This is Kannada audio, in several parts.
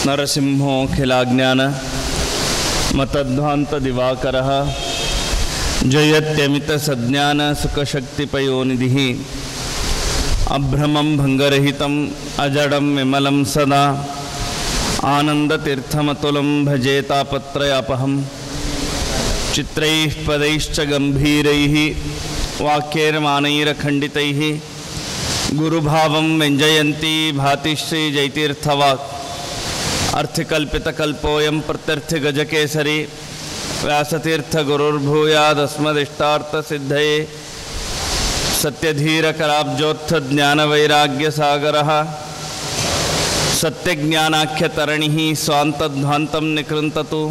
ನರಸಿಂಹೋಖಿಲಾಜ್ಞಾನ ಮತಧ್ವಾಂತದಿವಾಕರः ಜಯತ್ಯಮಿತಸಜ್ಞಾನ ಸುಖಶಕ್ತಿಪಯೋನಿಧಿः ಅಭ್ರಮಂ ಭಂಗರಹಿತಂ ಅಜಡಂ ವಿಮಲಂ ಸದಾ ಆನಂದತೀರ್ಥಮತುಲಂ ಭಜೆ ತಾಪತ್ರಯಾಪಹಂ ಚಿತ್ರೈಃ ಪದೈಶ್ಚ ಗಂಭೀರೈः ವಾಕ್ಯೈರ್ಮಾನೈರಖಂಡಿತೈः ಗುರುಭಾವಂ ವ್ಯಂಜಯಂತಿ ಭಾತಿ ಶ್ರೀ ಜೈತೀರ್ಥವಾಕ್ ಅರ್ಥಿಕಲ್ಪಿತಕಲ್ಪೋಯಂ ಪ್ರತ್ಯರ್ಥಿಗಜಕೇಸರಿ ವ್ಯಾಸತೀರ್ಥಗುರುರ್ಭೂಯಾದಸ್ಮದಿಷ್ಟಾರ್ಥಸಿದ್ಧಯೇ सत्यधीरकराब्जोत्थज्ञानवैराग्यसागरः सत्यज्ञानाख्यतरणिः स्वान्तध्वान्तं निकृन्ततु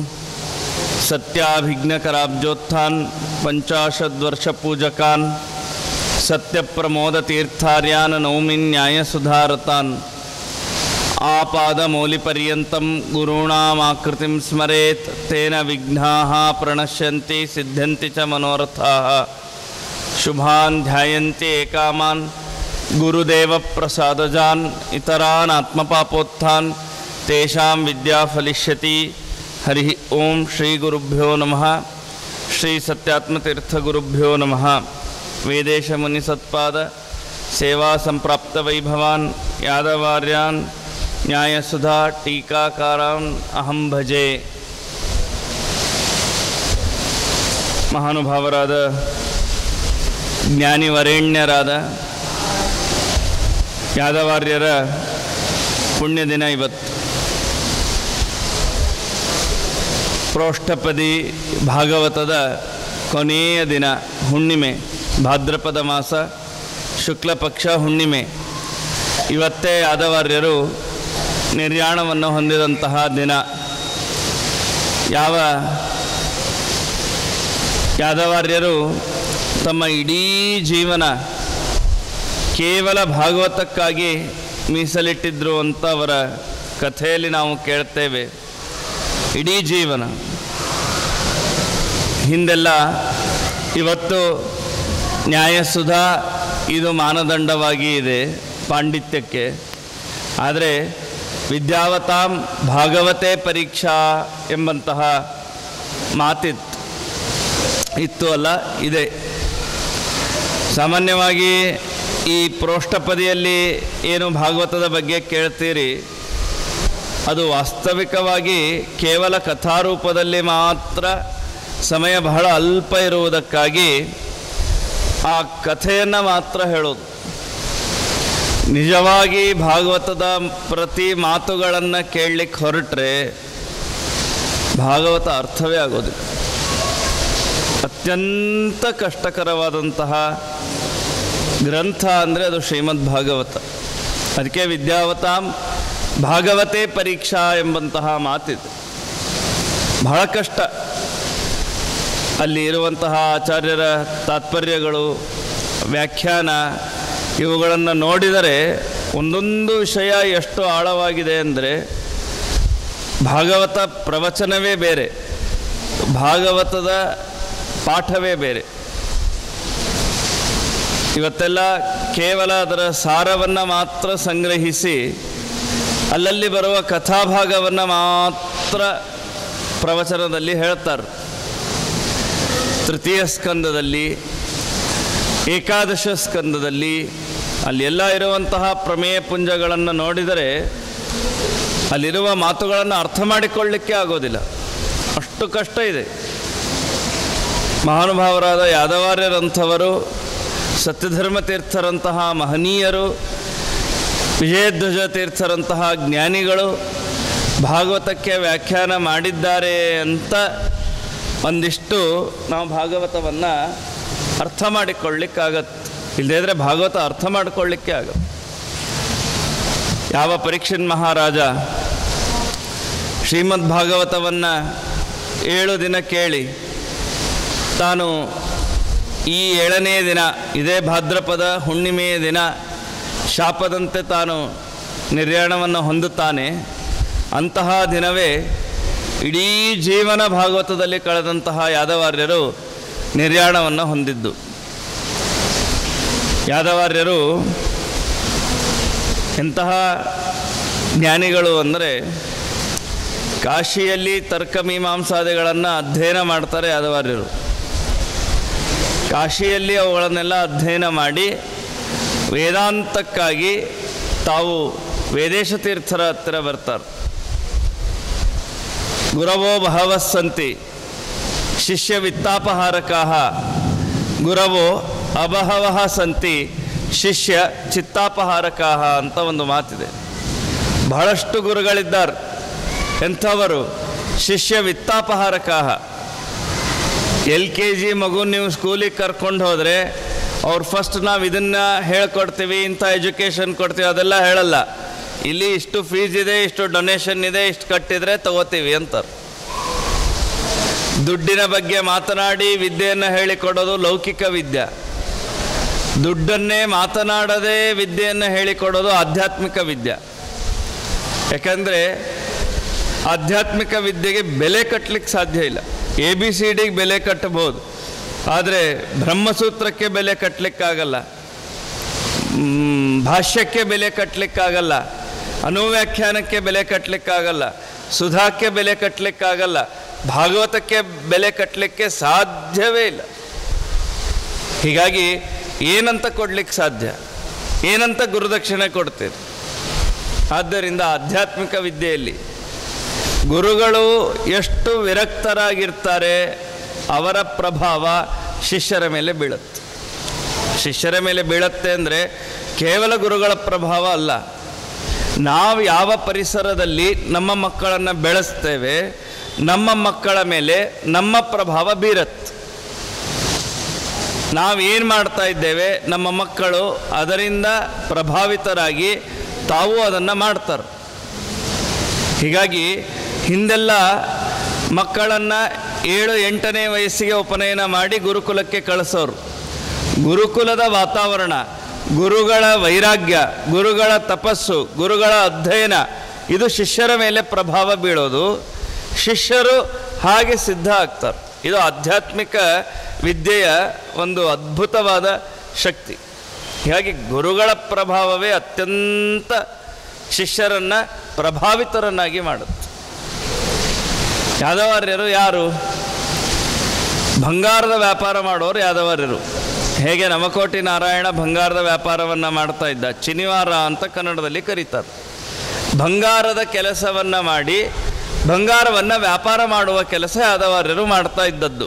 सत्याभिज्ञकराब्जोत्थान् पञ्चाशद्वर्षपूजकान् सत्यप्रमोदतीर्थार्यान् नौमि न्यायसुधारतान् आपादमौलिपर्यन्तं गुरूणामाकृतिं स्मरेत् तेन विघ्नाः प्रणश्यन्ति सिद्ध्यन्ति च मनोरथाः शुभान् ध्यायन्ति एकामान् गुरुदेवप्रसादजान् इतरान् आत्मपापोत्थान् तेषां विद्या फलिष्यति हरिः ॐ श्रीगुरुभ्यो नमः श्रीसत्यात्मतीर्थगुरुभ्यो नमः वेदेशमुनिसत्पाद सेवासम्प्राप्तवैभवान् यादवार्यान् न्यायसुधा टीकाकारान् अहं भजे ಮಹಾನುಭಾವರಾದ ಜ್ಞಾನಿವರೇಣ್ಯರಾದ ಯಾದವಾರ್ಯರ ಪುಣ್ಯ ದಿನ ಇವತ್ತು ಪ್ರೋಷ್ಠಪದಿ ಭಾಗವತದ ಕೊನೆಯ ದಿನ ಹುಣ್ಣಿಮೆ ಭಾದ್ರಪದ ಮಾಸ ಶುಕ್ಲ ಪಕ್ಷ ಹುಣ್ಣಿಮೆ ಇವತ್ತೇ ಯಾದವಾರ್ಯರು ನಿರ್ಯಾಣವನ್ನು ಹೊಂದಿದಂತಹ ದಿನ ಯಾವ ಯಾದವಾರ್ಯರು ತಮ್ಮ ಇಡೀ ಜೀವನ ಕೇವಲ ಭಾಗವತಕ್ಕಾಗಿ ಮೀಸಲಿಟ್ಟಿದ್ರು ಅಂತ ಅವರ ಕಥೆಯಲ್ಲಿ ನಾವು ಕೇಳ್ತೇವೆ ಇಡೀ ಜೀವನ ಹಿಂದೆಲ್ಲ ಇವತ್ತು ನ್ಯಾಯಸುಧಾ ಇದು ಮಾನದಂಡವಾಗಿ ಇದೆ ಪಾಂಡಿತ್ಯಕ್ಕೆ ಆದರೆ ವಿದ್ಯಾವತಾಂ ಭಾಗವತೆ ಪರೀಕ್ಷಾ ಎಂಬಂತಹ ಮಾತಿತ್ತು ಇತ್ತು ಅಲ್ಲ ಇದೆ ಸಾಮಾನ್ಯವಾಗಿ ಈ ಪ್ರೋಷ್ಠಪದಿಯಲ್ಲಿ ಏನು ಭಾಗವತದ ಬಗ್ಗೆ ಕೇಳ್ತೀರಿ ಅದು ವಾಸ್ತವಿಕವಾಗಿ ಕೇವಲ ಕಥಾರೂಪದಲ್ಲಿ ಮಾತ್ರ ಸಮಯ ಬಹಳ ಅಲ್ಪ ಇರುವುದಕ್ಕಾಗಿ ಆ ಕಥೆಯನ್ನು ಮಾತ್ರ ಹೇಳೋದು ನಿಜವಾಗಿ ಭಾಗವತದ ಪ್ರತಿ ಮಾತುಗಳನ್ನು ಕೇಳಲಿಕ್ಕೆ ಹೊರಟ್ರೆ ಭಾಗವತ ಅರ್ಥವೇ ಆಗೋದಿಲ್ಲ ಅತ್ಯಂತ ಕಷ್ಟಕರವಾದಂತಹ ಗ್ರಂಥ ಅಂದರೆ ಅದು ಶ್ರೀಮದ್ ಭಾಗವತ ಅದಕ್ಕೆ ವಿದ್ಯಾವತಾಂ ಭಾಗವತೆ ಪರೀಕ್ಷಾ ಎಂಬಂತಹ ಮಾತಿದೆ ಬಹಳ ಕಷ್ಟ ಅಲ್ಲಿ ಇರುವಂತಹ ಆಚಾರ್ಯರ ತಾತ್ಪರ್ಯಗಳು ವ್ಯಾಖ್ಯಾನ ಇವುಗಳನ್ನು ನೋಡಿದರೆ ಒಂದೊಂದು ವಿಷಯ ಎಷ್ಟು ಆಳವಾಗಿದೆ ಅಂದರೆ ಭಾಗವತ ಪ್ರವಚನವೇ ಬೇರೆ ಭಾಗವತದ ಪಾಠವೇ ಬೇರೆ ಇವತ್ತೆಲ್ಲ ಕೇವಲ ಅದರ ಸಾರವನ್ನು ಮಾತ್ರ ಸಂಗ್ರಹಿಸಿ ಅಲ್ಲಲ್ಲಿ ಬರುವ ಕಥಾಭಾಗವನ್ನು ಮಾತ್ರ ಪ್ರವಚನದಲ್ಲಿ ಹೇಳ್ತಾರೆ ತೃತೀಯ ಸ್ಕಂದದಲ್ಲಿ ಏಕಾದಶ ಸ್ಕಂದದಲ್ಲಿ ಅಲ್ಲಿ ಎಲ್ಲ ಇರುವಂತಹ ಪ್ರಮೇಯ ಪುಂಜಗಳನ್ನು ನೋಡಿದರೆ ಅಲ್ಲಿರುವ ಮಾತುಗಳನ್ನು ಅರ್ಥ ಮಾಡಿಕೊಳ್ಳಿಕ್ಕೆ ಆಗೋದಿಲ್ಲ ಅಷ್ಟು ಕಷ್ಟ ಇದೆ ಮಹಾನುಭಾವರಾದ ಯಾದವಾರ್ಯರಂಥವರು ಸತ್ಯಧರ್ಮ ತೀರ್ಥರಂತಹ ಮಹನೀಯರು ವಿಜಯಧ್ವಜ ತೀರ್ಥರಂತಹ ಜ್ಞಾನಿಗಳು ಭಾಗವತಕ್ಕೆ ವ್ಯಾಖ್ಯಾನ ಮಾಡಿದ್ದಾರೆ ಅಂತ ಒಂದಿಷ್ಟು ನಾವು ಭಾಗವತವನ್ನು ಅರ್ಥ ಮಾಡಿಕೊಳ್ಳಿಕ್ಕಾಗತ್ತೆ ಇಲ್ಲದೇ ಇದ್ದರೆ ಭಾಗವತ ಅರ್ಥ ಮಾಡಿಕೊಳ್ಳಿಕ್ಕೆ ಆಗತ್ತೆ ಯಾವ ಪರೀಕ್ಷನ್ ಮಹಾರಾಜ ಶ್ರೀಮದ್ ಭಾಗವತವನ್ನು ಏಳು ದಿನ ಕೇಳಿ ತಾನು ಈ ಏಳನೇ ದಿನ ಇದೇ ಭಾದ್ರಪದ ಹುಣ್ಣಿಮೆಯ ದಿನ ಶಾಪದಂತೆ ತಾನು ನಿರ್ಯಾಣವನ್ನು ಹೊಂದುತ್ತಾನೆ ಅಂತಹ ದಿನವೇ ಇಡೀ ಜೀವನ ಭಾಗವತದಲ್ಲಿ ಕಳೆದಂತಹ ಯಾದವಾರ್ಯರು ನಿರ್ಯಾಣವನ್ನು ಹೊಂದಿದ್ದು ಯಾದವಾರ್ಯರು ಎಂತಹ ಜ್ಞಾನಿಗಳು ಅಂದರೆ ಕಾಶಿಯಲ್ಲಿ ತರ್ಕ ಮೀಮಾಂಸಾದಿಗಳನ್ನು ಅಧ್ಯಯನ ಮಾಡ್ತಾರೆ ಯಾದವಾರ್ಯರು ಕಾಶಿಯಲ್ಲಿ ಅವುಗಳನ್ನೆಲ್ಲ ಅಧ್ಯಯನ ಮಾಡಿ ವೇದಾಂತಕ್ಕಾಗಿ ತಾವು ವೇದೇಶ ತೀರ್ಥರ ಹತ್ತಿರ ಬರ್ತಾರೆ ಗುರವೋ ಬಹವಸ್ಸಂತಿ ಶಿಷ್ಯ ವಿತ್ತಾಪಹಾರಕಾ ಗುರವೋ ಅಬಹವಃ ಸಂತಿ ಶಿಷ್ಯ ಚಿತ್ತಾಪಹಾರಕಾ ಅಂತ ಒಂದು ಮಾತಿದೆ ಬಹಳಷ್ಟು ಗುರುಗಳಿದ್ದಾರೆ ಎಂಥವರು ಶಿಷ್ಯ ವಿತ್ತಾಪಹಾರಕಾ ಎಲ್ ಕೆ ಜಿ ಮಗು ನೀವು ಸ್ಕೂಲಿಗೆ ಕರ್ಕೊಂಡು ಹೋದರೆ ಅವ್ರು ಫಸ್ಟ್ ನಾವು ಇದನ್ನು ಹೇಳ್ಕೊಡ್ತೀವಿ ಇಂಥ ಎಜುಕೇಷನ್ ಕೊಡ್ತೀವಿ ಅದೆಲ್ಲ ಹೇಳಲ್ಲ ಇಲ್ಲಿ ಇಷ್ಟು ಫೀಸ್ ಇದೆ ಇಷ್ಟು ಡೊನೇಷನ್ ಇದೆ ಇಷ್ಟು ಕಟ್ಟಿದರೆ ತಗೋತೀವಿ ಅಂತಾರೆ ದುಡ್ಡಿನ ಬಗ್ಗೆ ಮಾತನಾಡಿ ವಿದ್ಯೆಯನ್ನು ಹೇಳಿಕೊಡೋದು ಲೌಕಿಕ ವಿದ್ಯೆ ದುಡ್ಡನ್ನೇ ಮಾತನಾಡದೆ ವಿದ್ಯೆಯನ್ನು ಹೇಳಿಕೊಡೋದು ಆಧ್ಯಾತ್ಮಿಕ ವಿದ್ಯೆ ಯಾಕಂದರೆ ಆಧ್ಯಾತ್ಮಿಕ ವಿದ್ಯೆಗೆ ಬೆಲೆ ಕಟ್ಟಲಿಕ್ಕೆ ಸಾಧ್ಯ ಇಲ್ಲ ಎ ಬಿ ಸಿ ಡಿಗೆ ಬೆಲೆ ಕಟ್ಟಬಹುದು ಆದರೆ ಬ್ರಹ್ಮಸೂತ್ರಕ್ಕೆ ಬೆಲೆ ಕಟ್ಟಲಿಕ್ಕಾಗಲ್ಲ ಮ್, ಭಾಷ್ಯಕ್ಕೆ ಬೆಲೆ ಕಟ್ಟಲಿಕ್ಕಾಗಲ್ಲ ಅನುವ್ಯಾಖ್ಯಾನಕ್ಕೆ ಬೆಲೆ ಕಟ್ಟಲಿಕ್ಕಾಗಲ್ಲ ಸುಧಾಕ್ಕೆ ಬೆಲೆ ಕಟ್ಟಲಿಕ್ಕಾಗಲ್ಲ ಭಾಗವತಕ್ಕೆ ಬೆಲೆ ಕಟ್ಟಲಿಕ್ಕೆ ಸಾಧ್ಯವೇ ಇಲ್ಲ ಹೀಗಾಗಿ ಏನಂತ ಕೊಡ್ಲಿಕ್ಕೆ ಸಾಧ್ಯ ಏನಂತ ಗುರುದಕ್ಷಿಣೆ ಕೊಡ್ತೀರಿ ಆದ್ದರಿಂದ ಆಧ್ಯಾತ್ಮಿಕ ವಿದ್ಯೆಯಲ್ಲಿ ಗುರುಗಳು ಎಷ್ಟು ವಿರಕ್ತರಾಗಿರ್ತಾರೆ ಅವರ ಪ್ರಭಾವ ಶಿಷ್ಯರ ಮೇಲೆ ಬೀಳುತ್ತೆ ಶಿಷ್ಯರ ಮೇಲೆ ಬೀಳುತ್ತೆ ಅಂದರೆ ಕೇವಲ ಗುರುಗಳ ಪ್ರಭಾವ ಅಲ್ಲ ನಾವು ಯಾವ ಪರಿಸರದಲ್ಲಿ ನಮ್ಮ ಮಕ್ಕಳನ್ನು ಬೆಳೆಸ್ತೇವೆ ನಮ್ಮ ಮಕ್ಕಳ ಮೇಲೆ ನಮ್ಮ ಪ್ರಭಾವ ಬೀರತ್ತೆ ನಾವೇನು ಮಾಡ್ತಾ ಇದ್ದೇವೆ ನಮ್ಮ ಮಕ್ಕಳು ಅದರಿಂದ ಪ್ರಭಾವಿತರಾಗಿ ತಾವು ಅದನ್ನು ಮಾಡ್ತಾರೆ ಹೀಗಾಗಿ ಹಿಂದೆಲ್ಲ ಮಕ್ಕಳನ್ನು ಏಳು ಎಂಟನೇ ವಯಸ್ಸಿಗೆ ಉಪನಯನ ಮಾಡಿ ಗುರುಕುಲಕ್ಕೆ ಕಳಿಸೋರು ಗುರುಕುಲದ ವಾತಾವರಣ ಗುರುಗಳ ವೈರಾಗ್ಯ ಗುರುಗಳ ತಪಸ್ಸು ಗುರುಗಳ ಅಧ್ಯಯನ ಇದು ಶಿಷ್ಯರ ಮೇಲೆ ಪ್ರಭಾವ ಬೀಳೋದು ಶಿಷ್ಯರು ಹಾಗೆ ಸಿದ್ಧ ಆಗ್ತಾರೆ ಇದು ಆಧ್ಯಾತ್ಮಿಕ ವಿದ್ಯೆಯ ಒಂದು ಅದ್ಭುತವಾದ ಶಕ್ತಿ ಹೀಗಾಗಿ ಗುರುಗಳ ಪ್ರಭಾವವೇ ಅತ್ಯಂತ ಶಿಷ್ಯರನ್ನು ಪ್ರಭಾವಿತರನ್ನಾಗಿ ಮಾಡುತ್ತೆ ಯಾದವಾರ್ಯರು ಯಾರು ಬಂಗಾರದ ವ್ಯಾಪಾರ ಮಾಡೋರು ಯಾದವಾರ್ಯರು ಹೇಗೆ ನವಕೋಟಿ ನಾರಾಯಣ ಬಂಗಾರದ ವ್ಯಾಪಾರವನ್ನು ಮಾಡ್ತಾ ಇದ್ದ ಚಿನಿವಾರ ಅಂತ ಕನ್ನಡದಲ್ಲಿ ಕರೀತಾರೆ ಬಂಗಾರದ ಕೆಲಸವನ್ನು ಮಾಡಿ ಬಂಗಾರವನ್ನು ವ್ಯಾಪಾರ ಮಾಡುವ ಕೆಲಸ ಯಾದವಾರ್ಯರು ಮಾಡ್ತಾ ಇದ್ದದ್ದು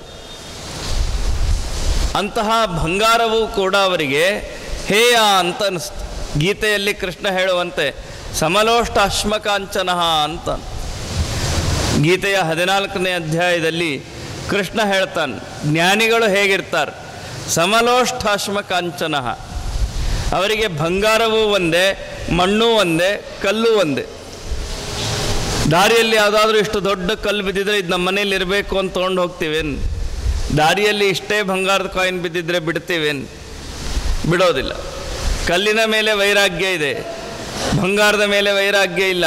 ಅಂತಹ ಬಂಗಾರವೂ ಕೂಡ ಅವರಿಗೆ ಹೇಯ ಅಂತ ಅನಿಸ್ತು ಗೀತೆಯಲ್ಲಿ ಕೃಷ್ಣ ಹೇಳುವಂತೆ ಸಮಲೋಷ್ಟಾಶ್ಮಕಾಂಚನ ಅಂತ ಗೀತೆಯ ಹದಿನಾಲ್ಕನೇ ಅಧ್ಯಾಯದಲ್ಲಿ ಕೃಷ್ಣ ಹೇಳ್ತಾನೆ ಜ್ಞಾನಿಗಳು ಹೇಗಿರ್ತಾರೆ ಸಮಲೋಷ್ಟಾಶ್ಮಕಾಂಚನ ಅವರಿಗೆ ಬಂಗಾರವೂ ಒಂದೇ ಮಣ್ಣು ಒಂದೇ ಕಲ್ಲು ಒಂದೇ ದಾರಿಯಲ್ಲಿ ಯಾವುದಾದ್ರೂ ಇಷ್ಟು ದೊಡ್ಡ ಕಲ್ಲು ಬಿದ್ದಿದ್ರೆ ಇದು ನಮ್ಮ ಮನೇಲಿ ಇರಬೇಕು ಅಂತ ತೊಗೊಂಡು ಹೋಗ್ತೀವೇನು ದಾರಿಯಲ್ಲಿ ಇಷ್ಟೇ ಬಂಗಾರದ ಕಾಯಿನ್ ಬಿದ್ದಿದ್ರೆ ಬಿಡ್ತೀವೇನು ಬಿಡೋದಿಲ್ಲ ಕಲ್ಲಿನ ಮೇಲೆ ವೈರಾಗ್ಯ ಇದೆ ಬಂಗಾರದ ಮೇಲೆ ವೈರಾಗ್ಯ ಇಲ್ಲ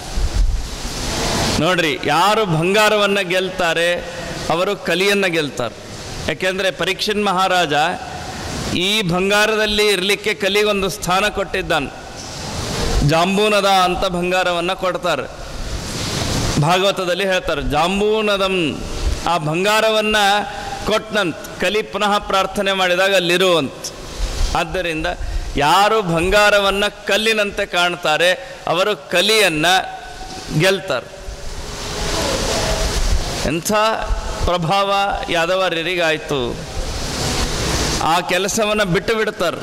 ನೋಡ್ರಿ ಯಾರು ಬಂಗಾರವನ್ನು ಗೆಲ್ತಾರೆ ಅವರು ಕಲಿಯನ್ನು ಗೆಲ್ತಾರೆ ಯಾಕೆಂದರೆ ಪರೀಕ್ಷನ್ ಮಹಾರಾಜ ಈ ಬಂಗಾರದಲ್ಲಿ ಇರಲಿಕ್ಕೆ ಕಲಿಗೊಂದು ಸ್ಥಾನ ಕೊಟ್ಟಿದ್ದಾನೆ ಜಾಂಬೂನದ ಅಂತ ಬಂಗಾರವನ್ನು ಕೊಡ್ತಾರೆ ಭಾಗವತದಲ್ಲಿ ಹೇಳ್ತಾರೆ ಜಾಂಬೂನದಂ ಆ ಬಂಗಾರವನ್ನು ಕೊಟ್ಟನಂತ ಕಲಿ ಪುನಃ ಪ್ರಾರ್ಥನೆ ಮಾಡಿದಾಗ ಅಲ್ಲಿರುವಂತ ಆದ್ದರಿಂದ ಯಾರು ಬಂಗಾರವನ್ನು ಕಲ್ಲಿನಂತೆ ಕಾಣ್ತಾರೆ ಅವರು ಕಲಿಯನ್ನು ಗೆಲ್ತಾರೆ ಎಂಥ ಪ್ರಭಾವ ಯಾದವಾರ್ಯರಿಗಾಯಿತು ಆ ಕೆಲಸವನ್ನು ಬಿಟ್ಟು ಬಿಡ್ತಾರೆ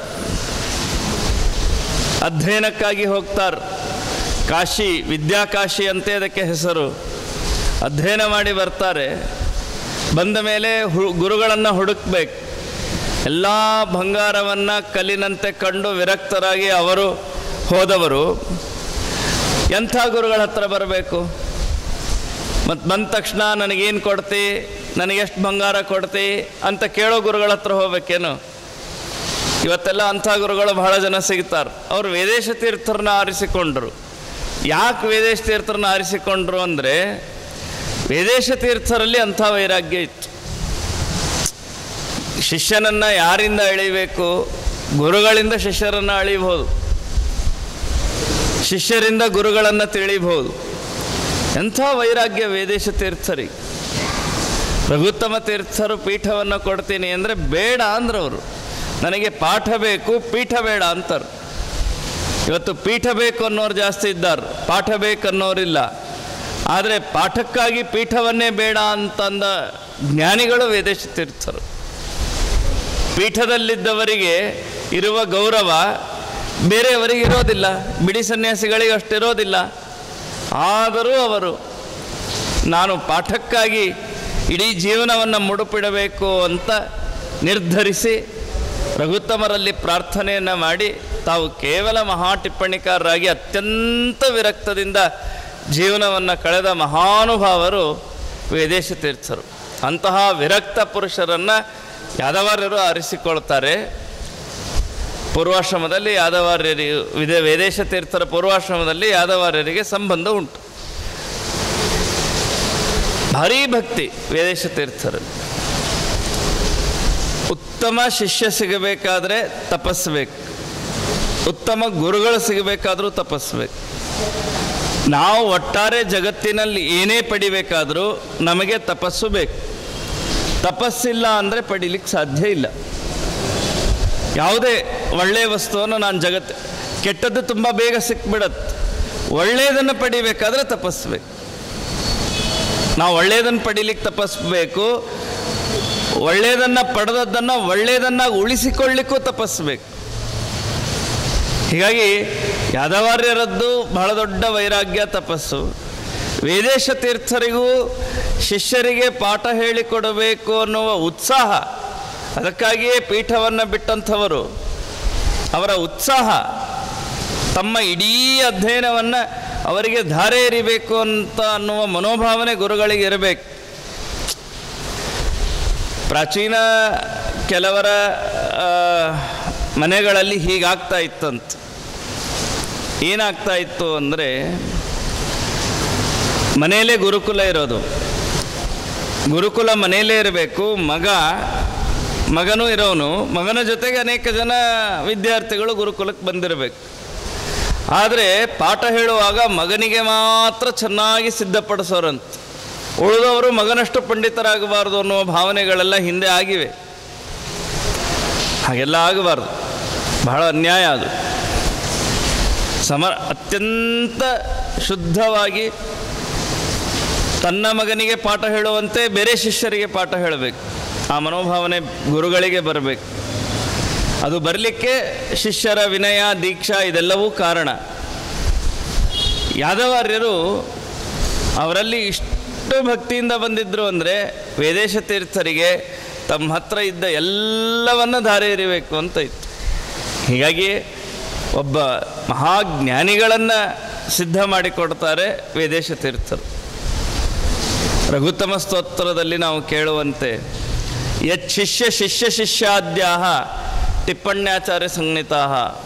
ಅಧ್ಯಯನಕ್ಕಾಗಿ ಹೋಗ್ತಾರೆ ಕಾಶಿ ವಿದ್ಯಾಕಾಶಿ ಅಂತೆ ಅದಕ್ಕೆ ಹೆಸರು ಅಧ್ಯಯನ ಮಾಡಿ ಬರ್ತಾರೆ ಬಂದ ಮೇಲೆ ಹು ಗುರುಗಳನ್ನು ಹುಡುಕ್ಬೇಕು ಎಲ್ಲ ಬಂಗಾರವನ್ನು ಕಲ್ಲಿನಂತೆ ಕಂಡು ವಿರಕ್ತರಾಗಿ ಅವರು ಹೋದವರು ಎಂಥ ಗುರುಗಳ ಹತ್ರ ಬರಬೇಕು ಮತ್ತು ಬಂದ ತಕ್ಷಣ ನನಗೇನು ಕೊಡ್ತಿ ನನಗೆಷ್ಟು ಬಂಗಾರ ಕೊಡ್ತಿ ಅಂತ ಕೇಳೋ ಗುರುಗಳ ಹತ್ರ ಹೋಗ್ಬೇಕೇನು ಇವತ್ತೆಲ್ಲ ಅಂಥ ಗುರುಗಳು ಬಹಳ ಜನ ಸಿಗ್ತಾರೆ ಅವರು ವೇದೇಶ ತೀರ್ಥರನ್ನ ಆರಿಸಿಕೊಂಡ್ರು ಯಾಕೆ ವೇದೇಶ ತೀರ್ಥರನ್ನ ಆರಿಸಿಕೊಂಡ್ರು ಅಂದರೆ ವೇದೇಶ ತೀರ್ಥರಲ್ಲಿ ಅಂಥ ವೈರಾಗ್ಯ ಇತ್ತು ಶಿಷ್ಯನನ್ನು ಯಾರಿಂದ ಅಳಿಬೇಕು ಗುರುಗಳಿಂದ ಶಿಷ್ಯರನ್ನು ಅಳಿಬಹುದು ಶಿಷ್ಯರಿಂದ ಗುರುಗಳನ್ನು ತಿಳಿಬಹುದು ಎಂಥ ವೈರಾಗ್ಯ ವೇದೇಶ ತೀರ್ಥರಿಗೆ ರಘುತ್ತಮ ತೀರ್ಥರು ಪೀಠವನ್ನು ಕೊಡ್ತೀನಿ ಅಂದರೆ ಬೇಡ ಅಂದ್ರವರು ನನಗೆ ಪಾಠ ಬೇಕು ಪೀಠ ಬೇಡ ಅಂತಾರೆ ಇವತ್ತು ಪೀಠ ಬೇಕು ಅನ್ನೋರು ಜಾಸ್ತಿ ಇದ್ದಾರೆ ಪಾಠ ಬೇಕು ಅನ್ನೋರಿಲ್ಲ ಆದರೆ ಪಾಠಕ್ಕಾಗಿ ಪೀಠವನ್ನೇ ಬೇಡ ಅಂತಂದ ಜ್ಞಾನಿಗಳು ವೇದೇಶ ತೀರ್ಥರು ಪೀಠದಲ್ಲಿದ್ದವರಿಗೆ ಇರುವ ಗೌರವ ಬೇರೆಯವರಿಗೆ ಇರೋದಿಲ್ಲ ಬಿಡಿ ಸನ್ಯಾಸಿಗಳಿಗೆ ಅಷ್ಟಿರೋದಿಲ್ಲ ಆದರೂ ಅವರು ನಾನು ಪಾಠಕ್ಕಾಗಿ ಇಡೀ ಜೀವನವನ್ನು ಮುಡುಪಿಡಬೇಕು ಅಂತ ನಿರ್ಧರಿಸಿ ರಘುತ್ತಮರಲ್ಲಿ ಪ್ರಾರ್ಥನೆಯನ್ನು ಮಾಡಿ ತಾವು ಕೇವಲ ಮಹಾ ಟಿಪ್ಪಣಿಕಾರರಾಗಿ ಅತ್ಯಂತ ವಿರಕ್ತದಿಂದ ಜೀವನವನ್ನು ಕಳೆದ ಮಹಾನುಭಾವರು ವೇದೇಶ ತೀರ್ಥರು ಅಂತಹ ವಿರಕ್ತ ಪುರುಷರನ್ನು ಯಾದವಾರ್ಯರು ಆರಿಸಿಕೊಳ್ತಾರೆ ಪೂರ್ವಾಶ್ರಮದಲ್ಲಿ ಯಾದವಾರ್ಯರಿಗೆ ವಿದೇ ವೇದೇಶ ತೀರ್ಥರ ಪೂರ್ವಾಶ್ರಮದಲ್ಲಿ ಯಾದವಾರ್ಯರಿಗೆ ಸಂಬಂಧ ಉಂಟು ಭಾರೀ ಭಕ್ತಿ ವೇದೇಶ ತೀರ್ಥರಲ್ಲಿ ಉತ್ತಮ ಶಿಷ್ಯ ಸಿಗಬೇಕಾದ್ರೆ ತಪಸ್ಬೇಕು ಉತ್ತಮ ಗುರುಗಳು ಸಿಗಬೇಕಾದ್ರೂ ತಪಸ್ಬೇಕು ನಾವು ಒಟ್ಟಾರೆ ಜಗತ್ತಿನಲ್ಲಿ ಏನೇ ಪಡಿಬೇಕಾದರೂ ನಮಗೆ ತಪಸ್ಸು ಬೇಕು ತಪಸ್ಸಿಲ್ಲ ಅಂದರೆ ಪಡಿಲಿಕ್ಕೆ ಸಾಧ್ಯ ಇಲ್ಲ ಯಾವುದೇ ಒಳ್ಳೆಯ ವಸ್ತುವನ್ನು ನಾನು ಜಗತ್ತು ಕೆಟ್ಟದ್ದು ತುಂಬ ಬೇಗ ಸಿಕ್ಬಿಡತ್ತೆ ಒಳ್ಳೆಯದನ್ನು ಪಡಿಬೇಕಾದ್ರೆ ತಪಸ್ಬೇಕು ನಾವು ಒಳ್ಳೆಯದನ್ನು ಪಡಿಲಿಕ್ಕೆ ತಪಸ್ಬೇಕು ಒಳ್ಳೆಯದನ್ನು ಪಡೆದದ್ದನ್ನು ಒಳ್ಳೆಯದನ್ನು ಉಳಿಸಿಕೊಳ್ಳಿಕ್ಕೂ ತಪಸ್ಬೇಕು ಹೀಗಾಗಿ ಯಾದವಾರ್ಯರದ್ದು ಬಹಳ ದೊಡ್ಡ ವೈರಾಗ್ಯ ತಪಸ್ಸು ವೇದೇಶ ತೀರ್ಥರಿಗೂ ಶಿಷ್ಯರಿಗೆ ಪಾಠ ಹೇಳಿಕೊಡಬೇಕು ಅನ್ನುವ ಉತ್ಸಾಹ ಅದಕ್ಕಾಗಿಯೇ ಪೀಠವನ್ನು ಬಿಟ್ಟಂಥವರು ಅವರ ಉತ್ಸಾಹ ತಮ್ಮ ಇಡೀ ಅಧ್ಯಯನವನ್ನು ಅವರಿಗೆ ಧಾರೆ ಎರಿಬೇಕು ಅಂತ ಅನ್ನುವ ಮನೋಭಾವನೆ ಗುರುಗಳಿಗೆ ಇರಬೇಕು ಪ್ರಾಚೀನ ಕೆಲವರ ಆ, ಮನೆಗಳಲ್ಲಿ ಹೀಗಾಗ್ತಾ ಇತ್ತಂತ ಏನಾಗ್ತಾ ಇತ್ತು ಅಂದರೆ ಮನೆಯಲ್ಲೇ ಗುರುಕುಲ ಇರೋದು ಗುರುಕುಲ ಮನೆಯಲ್ಲೇ ಇರಬೇಕು ಮಗ ಮಗನೂ ಇರೋನು ಮಗನ ಜೊತೆಗೆ ಅನೇಕ ಜನ ವಿದ್ಯಾರ್ಥಿಗಳು ಗುರುಕುಲಕ್ಕೆ ಬಂದಿರಬೇಕು ಆದರೆ ಪಾಠ ಹೇಳುವಾಗ ಮಗನಿಗೆ ಮಾತ್ರ ಚೆನ್ನಾಗಿ ಸಿದ್ಧಪಡಿಸೋರಂತ ಉಳಿದವರು ಮಗನಷ್ಟು ಪಂಡಿತರಾಗಬಾರ್ದು ಅನ್ನುವ ಭಾವನೆಗಳೆಲ್ಲ ಹಿಂದೆ ಆಗಿವೆ ಹಾಗೆಲ್ಲ ಆಗಬಾರ್ದು ಬಹಳ ಅನ್ಯಾಯ ಅದು ಸಮ ಅತ್ಯಂತ ಶುದ್ಧವಾಗಿ ತನ್ನ ಮಗನಿಗೆ ಪಾಠ ಹೇಳುವಂತೆ ಬೇರೆ ಶಿಷ್ಯರಿಗೆ ಪಾಠ ಹೇಳಬೇಕು ಆ ಮನೋಭಾವನೆ ಗುರುಗಳಿಗೆ ಬರಬೇಕು ಅದು ಬರಲಿಕ್ಕೆ ಶಿಷ್ಯರ ವಿನಯ ದೀಕ್ಷಾ ಇದೆಲ್ಲವೂ ಕಾರಣ ಯಾದವಾರ್ಯರು ಅವರಲ್ಲಿ ಇಷ್ಟು ಭಕ್ತಿಯಿಂದ ಬಂದಿದ್ದರು ಅಂದರೆ ವೇದೇಶ ತೀರ್ಥರಿಗೆ ತಮ್ಮ ಹತ್ರ ಇದ್ದ ಎಲ್ಲವನ್ನ ಧಾರೆ ಎರಿಬೇಕು ಅಂತ ಇತ್ತು ಹೀಗಾಗಿ ಒಬ್ಬ ಮಹಾಜ್ಞಾನಿಗಳನ್ನು ಸಿದ್ಧ ಮಾಡಿಕೊಡ್ತಾರೆ ವೇದೇಶ ತೀರ್ಥರು ರಘುತ್ತಮ ಸ್ತೋತ್ರದಲ್ಲಿ ನಾವು ಕೇಳುವಂತೆ ಯತ್ ಶಿಷ್ಯ ಶಿಷ್ಯ ಶಿಷ್ಯಾದ್ಯಾ ಟಿಪ್ಪಣ್ಯಾಚಾರ್ಯ ಸಂಹಿತಾ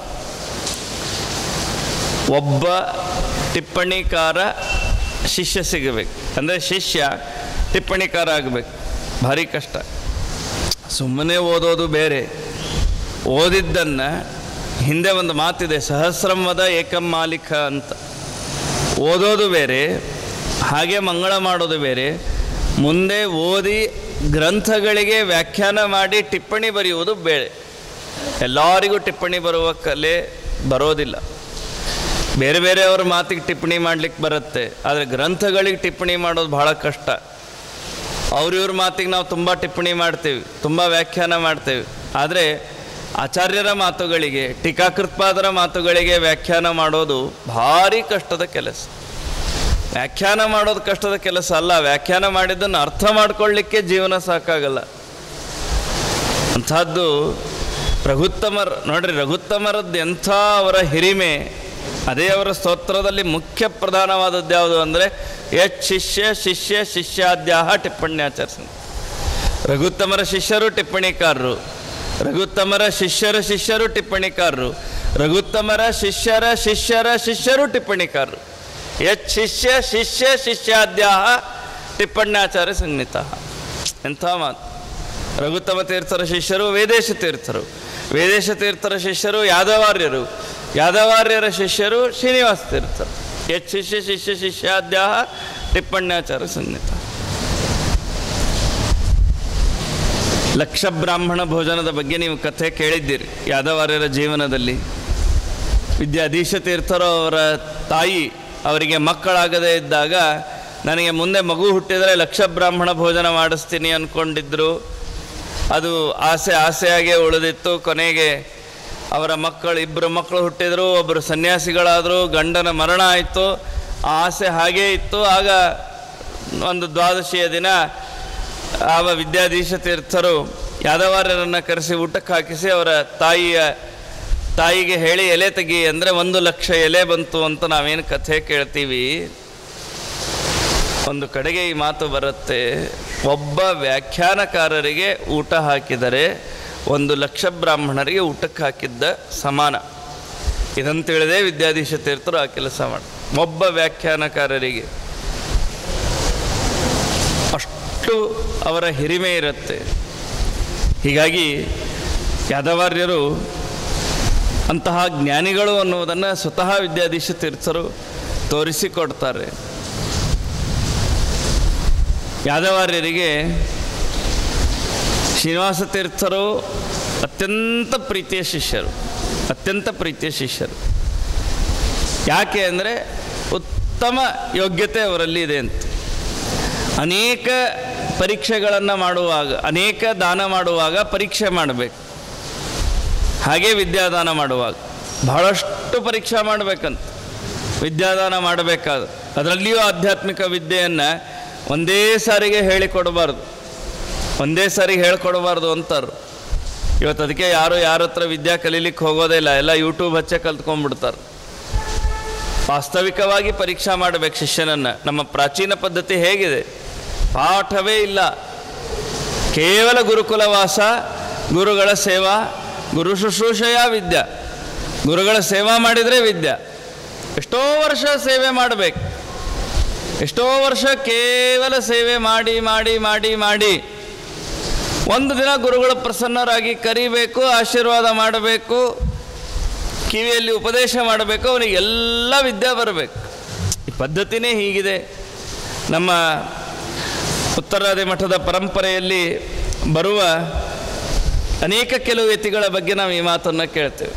ಒಬ್ಬ ಟಿಪ್ಪಣಿಕಾರ ಶಿಷ್ಯ ಸಿಗಬೇಕು ಅಂದರೆ ಶಿಷ್ಯ ಟಿಪ್ಪಣಿಕಾರ ಆಗಬೇಕು ಭಾರಿ ಕಷ್ಟ ಸುಮ್ಮನೆ ಓದೋದು ಬೇರೆ ಓದಿದ್ದನ್ನು ಹಿಂದೆ ಒಂದು ಮಾತಿದೆ ಸಹಸ್ರಂವದ ಏಕಂ ಮಾಲಿಕ ಅಂತ ಓದೋದು ಬೇರೆ ಹಾಗೆ ಮಂಗಳ ಮಾಡೋದು ಬೇರೆ ಮುಂದೆ ಓದಿ ಗ್ರಂಥಗಳಿಗೆ ವ್ಯಾಖ್ಯಾನ ಮಾಡಿ ಟಿಪ್ಪಣಿ ಬರೆಯುವುದು ಬೇರೆ ಎಲ್ಲರಿಗೂ ಟಿಪ್ಪಣಿ ಬರುವ ಕಲೆ ಬರೋದಿಲ್ಲ ಬೇರೆ ಬೇರೆಯವ್ರ ಮಾತಿಗೆ ಟಿಪ್ಪಣಿ ಮಾಡ್ಲಿಕ್ಕೆ ಬರುತ್ತೆ ಆದರೆ ಗ್ರಂಥಗಳಿಗೆ ಟಿಪ್ಪಣಿ ಮಾಡೋದು ಬಹಳ ಕಷ್ಟ ಅವ್ರ ಇವ್ರ ಮಾತಿಗೆ ನಾವು ತುಂಬ ಟಿಪ್ಪಣಿ ಮಾಡ್ತೇವೆ ತುಂಬ ವ್ಯಾಖ್ಯಾನ ಮಾಡ್ತೇವೆ ಆದರೆ ಆಚಾರ್ಯರ ಮಾತುಗಳಿಗೆ ಟೀಕಾಕೃತ್ಪಾದರ ಮಾತುಗಳಿಗೆ ವ್ಯಾಖ್ಯಾನ ಮಾಡೋದು ಭಾರಿ ಕಷ್ಟದ ಕೆಲಸ ವ್ಯಾಖ್ಯಾನ ಮಾಡೋದು ಕಷ್ಟದ ಕೆಲಸ ಅಲ್ಲ ವ್ಯಾಖ್ಯಾನ ಮಾಡಿದ್ದನ್ನು ಅರ್ಥ ಮಾಡ್ಕೊಳ್ಳಿಕ್ಕೆ ಜೀವನ ಸಾಕಾಗಲ್ಲ ಅಂಥದ್ದು ರಘುತ್ತಮರ್ ನೋಡ್ರಿ ರಘುತ್ತಮರದ್ದು ಎಂಥ ಅವರ ಹಿರಿಮೆ ಅದೇ ಅವರ ಸ್ತೋತ್ರದಲ್ಲಿ ಮುಖ್ಯ ಪ್ರಧಾನವಾದದ್ದು ಯಾವುದು ಅಂದರೆ ಯತ್ ಶಿಷ್ಯ ಶಿಷ್ಯ ಶಿಷ್ಯಾದ್ಯಾಹ ಟಿಪ್ಪಣ್ಯಾಚರಿಸ ರಘುತ್ತಮರ ಶಿಷ್ಯರು ಟಿಪ್ಪಣಿಕಾರರು ರಘುತ್ತಮರ ಶಿಷ್ಯರ ಶಿಷ್ಯರು ಟಿಪ್ಪಣಿಕಾರರು ರಘುತ್ತಮರ ಶಿಷ್ಯರ ಶಿಷ್ಯರ ಶಿಷ್ಯರು ಟಿಪ್ಪಣಿಕಾರರು ಯತ್ ಶಿಷ್ಯ ಶಿಷ್ಯ ಶಿಷ್ಯಾದ್ಯಾಹ ಟಿಪ್ಪಣ್ಯಾಚಾರ್ಯ ಸಂಹಿತ ಎಂಥ ಮಾತು ರಘುತ್ತಮ ತೀರ್ಥರ ಶಿಷ್ಯರು ವೇದೇಶ ತೀರ್ಥರು ವೇದೇಶ ತೀರ್ಥರ ಶಿಷ್ಯರು ಯಾದವಾರ್ಯರು ಯಾದವಾರ್ಯರ ಶಿಷ್ಯರು ಶ್ರೀನಿವಾಸ ತೀರ್ಥರು ಯತ್ ಶಿಷ್ಯ ಶಿಷ್ಯ ಶಿಷ್ಯಾದ್ಯಾಹ ಟಿಪ್ಪಣ್ಯಾಚಾರ ಸಂಹಿತ ಲಕ್ಷ ಬ್ರಾಹ್ಮಣ ಭೋಜನದ ಬಗ್ಗೆ ನೀವು ಕಥೆ ಕೇಳಿದ್ದೀರಿ ಯಾದವಾರ್ಯರ ಜೀವನದಲ್ಲಿ ವಿದ್ಯಾಧೀಶ ತೀರ್ಥರು ಅವರ ತಾಯಿ ಅವರಿಗೆ ಮಕ್ಕಳಾಗದೇ ಇದ್ದಾಗ ನನಗೆ ಮುಂದೆ ಮಗು ಹುಟ್ಟಿದರೆ ಲಕ್ಷ ಬ್ರಾಹ್ಮಣ ಭೋಜನ ಮಾಡಿಸ್ತೀನಿ ಅಂದ್ಕೊಂಡಿದ್ರು ಅದು ಆಸೆ ಆಸೆಯಾಗೇ ಉಳಿದಿತ್ತು ಕೊನೆಗೆ ಅವರ ಮಕ್ಕಳು ಇಬ್ಬರು ಮಕ್ಕಳು ಹುಟ್ಟಿದರು ಒಬ್ಬರು ಸನ್ಯಾಸಿಗಳಾದರು ಗಂಡನ ಮರಣ ಆಯಿತು ಆ ಆಸೆ ಹಾಗೇ ಇತ್ತು ಆಗ ಒಂದು ದ್ವಾದಶಿಯ ದಿನ ಆವ ವಿದ್ಯಾಧೀಶ ತೀರ್ಥರು ಯಾದವಾರ್ಯರನ್ನು ಕರೆಸಿ ಊಟಕ್ಕೆ ಹಾಕಿಸಿ ಅವರ ತಾಯಿಯ ತಾಯಿಗೆ ಹೇಳಿ ಎಲೆ ತೆಗಿ ಅಂದರೆ ಒಂದು ಲಕ್ಷ ಎಲೆ ಬಂತು ಅಂತ ನಾವೇನು ಕಥೆ ಕೇಳ್ತೀವಿ ಒಂದು ಕಡೆಗೆ ಈ ಮಾತು ಬರುತ್ತೆ ಒಬ್ಬ ವ್ಯಾಖ್ಯಾನಕಾರರಿಗೆ ಊಟ ಹಾಕಿದರೆ ಒಂದು ಲಕ್ಷ ಬ್ರಾಹ್ಮಣರಿಗೆ ಊಟಕ್ಕೆ ಹಾಕಿದ್ದ ಸಮಾನ ಇದಂತೇಳಿದೆ ವಿದ್ಯಾಧೀಶ ತೀರ್ಥರು ಆ ಕೆಲಸ ಮಾಡಿ ಒಬ್ಬ ವ್ಯಾಖ್ಯಾನಕಾರರಿಗೆ ಅಷ್ಟು ಅವರ ಹಿರಿಮೆ ಇರುತ್ತೆ ಹೀಗಾಗಿ ಯಾದವಾರ್ಯರು ಅಂತಹ ಜ್ಞಾನಿಗಳು ಅನ್ನುವುದನ್ನು ಸ್ವತಃ ವಿದ್ಯಾಧೀಶ ತೀರ್ಥರು ತೋರಿಸಿಕೊಡ್ತಾರೆ ಯಾದವಾರ್ಯರಿಗೆ ಶ್ರೀನಿವಾಸ ತೀರ್ಥರು ಅತ್ಯಂತ ಪ್ರೀತಿಯ ಶಿಷ್ಯರು ಅತ್ಯಂತ ಪ್ರೀತಿಯ ಶಿಷ್ಯರು ಯಾಕೆ ಅಂದರೆ ಉತ್ತಮ ಯೋಗ್ಯತೆ ಅವರಲ್ಲಿ ಇದೆ ಅಂತ ಅನೇಕ ಪರೀಕ್ಷೆಗಳನ್ನು ಮಾಡುವಾಗ ಅನೇಕ ದಾನ ಮಾಡುವಾಗ ಪರೀಕ್ಷೆ ಮಾಡಬೇಕು ಹಾಗೆ ವಿದ್ಯಾದಾನ ಮಾಡುವಾಗ ಬಹಳಷ್ಟು ಪರೀಕ್ಷೆ ಮಾಡಬೇಕಂತ ವಿದ್ಯಾದಾನ ಮಾಡಬೇಕಾದ ಅದರಲ್ಲಿಯೂ ಆಧ್ಯಾತ್ಮಿಕ ವಿದ್ಯೆಯನ್ನು ಒಂದೇ ಸಾರಿಗೆ ಹೇಳಿಕೊಡಬಾರ್ದು ಒಂದೇ ಸಾರಿಗೆ ಹೇಳ್ಕೊಡಬಾರ್ದು ಅಂತಾರೆ ಇವತ್ತು ಅದಕ್ಕೆ ಯಾರು ಯಾರ ಹತ್ರ ವಿದ್ಯಾ ಕಲೀಲಿಕ್ಕೆ ಹೋಗೋದೇ ಇಲ್ಲ ಎಲ್ಲ ಯೂಟ್ಯೂಬ್ ಹಚ್ಚೆ ಕಲ್ತ್ಕೊಂಡ್ಬಿಡ್ತಾರೆ ವಾಸ್ತವಿಕವಾಗಿ ಪರೀಕ್ಷಾ ಮಾಡಬೇಕು ಶಿಷ್ಯನನ್ನು ನಮ್ಮ ಪ್ರಾಚೀನ ಪದ್ಧತಿ ಹೇಗಿದೆ ಪಾಠವೇ ಇಲ್ಲ ಕೇವಲ ಗುರುಕುಲ ವಾಸ ಗುರುಗಳ ಸೇವಾ ಗುರು ಶುಶ್ರೂಷೆಯ ವಿದ್ಯಾ ಗುರುಗಳ ಸೇವಾ ಮಾಡಿದರೆ ವಿದ್ಯಾ ಎಷ್ಟೋ ವರ್ಷ ಸೇವೆ ಮಾಡಬೇಕು ಎಷ್ಟೋ ವರ್ಷ ಕೇವಲ ಸೇವೆ ಮಾಡಿ ಮಾಡಿ ಮಾಡಿ ಮಾಡಿ ಒಂದು ದಿನ ಗುರುಗಳು ಪ್ರಸನ್ನರಾಗಿ ಕರಿಬೇಕು ಆಶೀರ್ವಾದ ಮಾಡಬೇಕು ಕಿವಿಯಲ್ಲಿ ಉಪದೇಶ ಮಾಡಬೇಕು ಅವನಿಗೆ ಎಲ್ಲ ವಿದ್ಯೆ ಬರಬೇಕು ಈ ಪದ್ಧತಿನೇ ಹೀಗಿದೆ ನಮ್ಮ ಉತ್ತರಾದಿ ಮಠದ ಪರಂಪರೆಯಲ್ಲಿ ಬರುವ ಅನೇಕ ಕೆಲವು ಯತಿಗಳ ಬಗ್ಗೆ ನಾವು ಈ ಮಾತನ್ನು ಕೇಳ್ತೇವೆ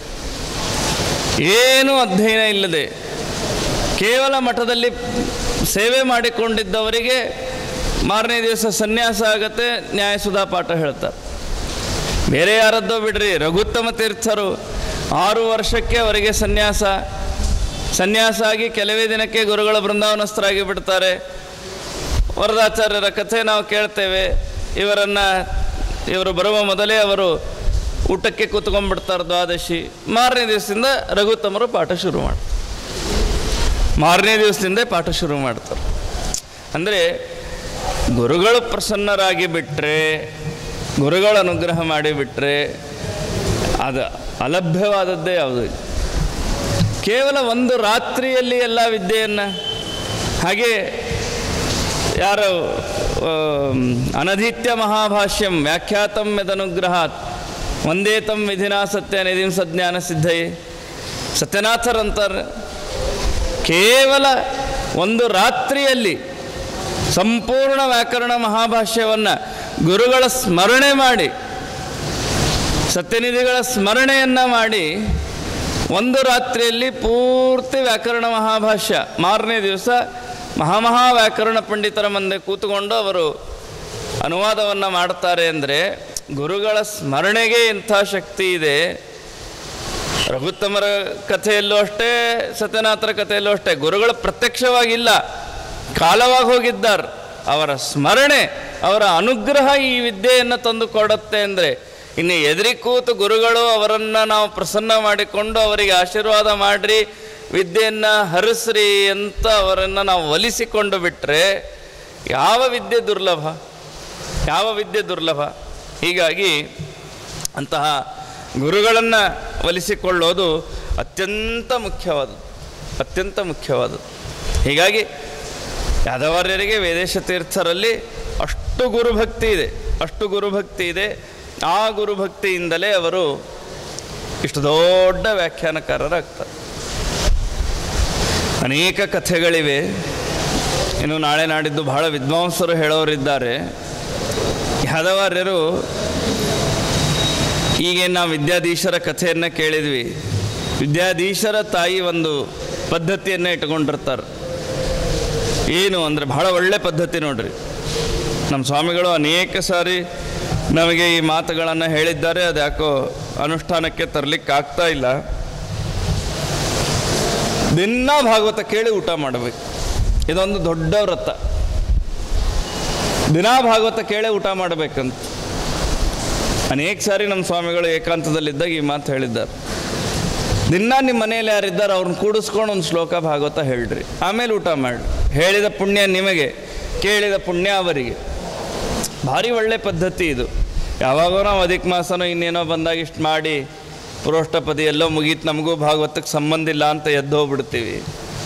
ಏನೂ ಅಧ್ಯಯನ ಇಲ್ಲದೆ ಕೇವಲ ಮಠದಲ್ಲಿ ಸೇವೆ ಮಾಡಿಕೊಂಡಿದ್ದವರಿಗೆ ಮಾರನೇ ದಿವಸ ಸನ್ಯಾಸ ಆಗತ್ತೆ ನ್ಯಾಯಸುಧಾ ಪಾಠ ಹೇಳ್ತಾರೆ ಬೇರೆ ಯಾರದ್ದೋ ಬಿಡ್ರಿ ರಘುತ್ತಮ ತೀರ್ಥರು ಆರು ವರ್ಷಕ್ಕೆ ಅವರಿಗೆ ಸನ್ಯಾಸ ಸನ್ಯಾಸ ಆಗಿ ಕೆಲವೇ ದಿನಕ್ಕೆ ಗುರುಗಳ ಬೃಂದಾವನಸ್ಥರಾಗಿ ಬಿಡ್ತಾರೆ ವರದಾಚಾರ್ಯರ ಕಥೆ ನಾವು ಕೇಳ್ತೇವೆ ಇವರನ್ನು ಇವರು ಬರುವ ಮೊದಲೇ ಅವರು ಊಟಕ್ಕೆ ಕೂತ್ಕೊಂಡ್ಬಿಡ್ತಾರೆ ದ್ವಾದಶಿ ಮಾರನೇ ದಿವಸದಿಂದ ರಘುತ್ತಮರು ಪಾಠ ಶುರು ಮಾಡ್ತಾರೆ ಮಾರನೇ ದಿವಸದಿಂದ ಪಾಠ ಶುರು ಮಾಡ್ತಾರೆ ಅಂದರೆ ಗುರುಗಳು ಪ್ರಸನ್ನರಾಗಿ ಬಿಟ್ಟರೆ ಗುರುಗಳ ಅನುಗ್ರಹ ಮಾಡಿಬಿಟ್ರೆ ಅದು ಅಲಭ್ಯವಾದದ್ದೇ ಯಾವುದು ಇಲ್ಲ ಕೇವಲ ಒಂದು ರಾತ್ರಿಯಲ್ಲಿ ಎಲ್ಲ ವಿದ್ಯೆಯನ್ನು ಹಾಗೆ ಯಾರು ಆಮ್, ಅನಧಿತ್ಯ ಮಹಾಭಾಷ್ಯಂ ವ್ಯಾಖ್ಯಾತಂ ಯದನುಗ್ರಹಾತ್ ಒಂದೇ ತಂ ವಿಧಿನಾ ಸತ್ಯ ನಿಧಿಂ ಸಜ್ಞಾನ ಸಿದ್ಧಯೇ ಸತ್ಯನಾಥರಂತಾರೆ ಕೇವಲ ಒಂದು ರಾತ್ರಿಯಲ್ಲಿ ಸಂಪೂರ್ಣ ವ್ಯಾಕರಣ ಮಹಾಭಾಷ್ಯವನ್ನು ಗುರುಗಳ ಸ್ಮರಣೆ ಮಾಡಿ ಸತ್ಯನಿಧಿಗಳ ಸ್ಮರಣೆಯನ್ನು ಮಾಡಿ ಒಂದು ರಾತ್ರಿಯಲ್ಲಿ ಪೂರ್ತಿ ವ್ಯಾಕರಣ ಮಹಾಭಾಷ್ಯ ಮಾರನೇ ದಿವಸ ಮಹಾಮಹಾ ವ್ಯಾಕರಣ ಪಂಡಿತರ ಮುಂದೆ ಕೂತ್ಕೊಂಡು ಅವರು ಅನುವಾದವನ್ನು ಮಾಡ್ತಾರೆ ಅಂದರೆ ಗುರುಗಳ ಸ್ಮರಣೆಗೆ ಇಂಥ ಶಕ್ತಿ ಇದೆ ರಘುತ್ತಮರ ಕಥೆಯಲ್ಲೂ ಅಷ್ಟೇ ಸತ್ಯನಾಥರ ಕಥೆಯಲ್ಲೂ ಅಷ್ಟೇ ಗುರುಗಳು ಪ್ರತ್ಯಕ್ಷವಾಗಿಲ್ಲ ಕಾಲವಾಗಿ ಹೋಗಿದ್ದಾರೆ ಅವರ ಸ್ಮರಣೆ ಅವರ ಅನುಗ್ರಹ ಈ ವಿದ್ಯೆಯನ್ನು ತಂದು ಕೊಡುತ್ತೆ ಅಂದರೆ ಇನ್ನು ಎದುರಿ ಕೂತು ಗುರುಗಳು ಅವರನ್ನು ನಾವು ಪ್ರಸನ್ನ ಮಾಡಿಕೊಂಡು ಅವರಿಗೆ ಆಶೀರ್ವಾದ ಮಾಡಿರಿ ವಿದ್ಯೆಯನ್ನು ಹರಿಸ್ರಿ ಅಂತ ಅವರನ್ನು ನಾವು ಒಲಿಸಿಕೊಂಡು ಬಿಟ್ಟರೆ ಯಾವ ವಿದ್ಯೆ ದುರ್ಲಭ ಯಾವ ವಿದ್ಯೆ ದುರ್ಲಭ ಹೀಗಾಗಿ ಅಂತಹ ಗುರುಗಳನ್ನು ಒಲಿಸಿಕೊಳ್ಳೋದು ಅತ್ಯಂತ ಮುಖ್ಯವಾದದ್ದು ಅತ್ಯಂತ ಮುಖ್ಯವಾದದ್ದು ಹೀಗಾಗಿ ಯಾದವಾರ್ಯರಿಗೆ ವೇದೇಶ ತೀರ್ಥರಲ್ಲಿ ಅಷ್ಟು ಗುರುಭಕ್ತಿ ಇದೆ ಅಷ್ಟು ಗುರುಭಕ್ತಿ ಇದೆ ಆ ಗುರುಭಕ್ತಿಯಿಂದಲೇ ಅವರು ಇಷ್ಟು ದೊಡ್ಡ ವ್ಯಾಖ್ಯಾನಕಾರರಾಗ್ತಾರೆ ಅನೇಕ ಕಥೆಗಳಿವೆ ಇನ್ನು ನಾಳೆ ನಾಡಿದ್ದು ಬಹಳ ವಿದ್ವಾಂಸರು ಹೇಳೋರಿದ್ದಾರೆ ಯಾದವಾರ್ಯರು ಈಗೇನು ನಾವು ವಿದ್ಯಾಧೀಶರ ಕಥೆಯನ್ನು ಕೇಳಿದ್ವಿ ವಿದ್ಯಾಧೀಶರ ತಾಯಿ ಒಂದು ಪದ್ಧತಿಯನ್ನು ಇಟ್ಕೊಂಡಿರ್ತಾರೆ ಏನು ಅಂದರೆ ಬಹಳ ಒಳ್ಳೆ ಪದ್ಧತಿ ನೋಡ್ರಿ ನಮ್ಮ ಸ್ವಾಮಿಗಳು ಅನೇಕ ಸಾರಿ ನಮಗೆ ಈ ಮಾತುಗಳನ್ನು ಹೇಳಿದ್ದಾರೆ ಅದು ಯಾಕೋ ಅನುಷ್ಠಾನಕ್ಕೆ ತರಲಿಕ್ಕೆ ಆಗ್ತಾ ಇಲ್ಲ ದಿನ ಭಾಗವತ ಕೇಳಿ ಊಟ ಮಾಡಬೇಕು ಇದೊಂದು ದೊಡ್ಡ ವ್ರತ ದಿನಾ ಭಾಗವತ ಕೇಳೇ ಊಟ ಮಾಡಬೇಕಂತ ಅನೇಕ ಸಾರಿ ನಮ್ಮ ಸ್ವಾಮಿಗಳು ಏಕಾಂತದಲ್ಲಿದ್ದಾಗ ಈ ಮಾತು ಹೇಳಿದ್ದಾರೆ ದಿನ ನಿಮ್ಮ ಮನೆಯಲ್ಲಿ ಯಾರಿದ್ದಾರೆ ಅವ್ರನ್ನ ಕೂಡಿಸ್ಕೊಂಡು ಒಂದು ಶ್ಲೋಕ ಭಾಗವತ ಹೇಳ್ರಿ ಆಮೇಲೆ ಊಟ ಮಾಡಿ ಹೇಳಿದ ಪುಣ್ಯ ನಿಮಗೆ ಕೇಳಿದ ಪುಣ್ಯ ಅವರಿಗೆ ಭಾರಿ ಒಳ್ಳೆ ಪದ್ಧತಿ ಇದು ಯಾವಾಗೋ ನಾವು ಅಧಿಕ ಮಾಸನೋ ಇನ್ನೇನೋ ಬಂದಾಗ ಇಷ್ಟು ಮಾಡಿ ಪುರೋಷ್ಟಪದಿ ಎಲ್ಲೋ ಮುಗೀತು ನಮಗೂ ಭಾಗವತಕ್ಕೆ ಸಂಬಂಧ ಇಲ್ಲ ಅಂತ ಎದ್ದು ಹೋಗ್ಬಿಡ್ತೀವಿ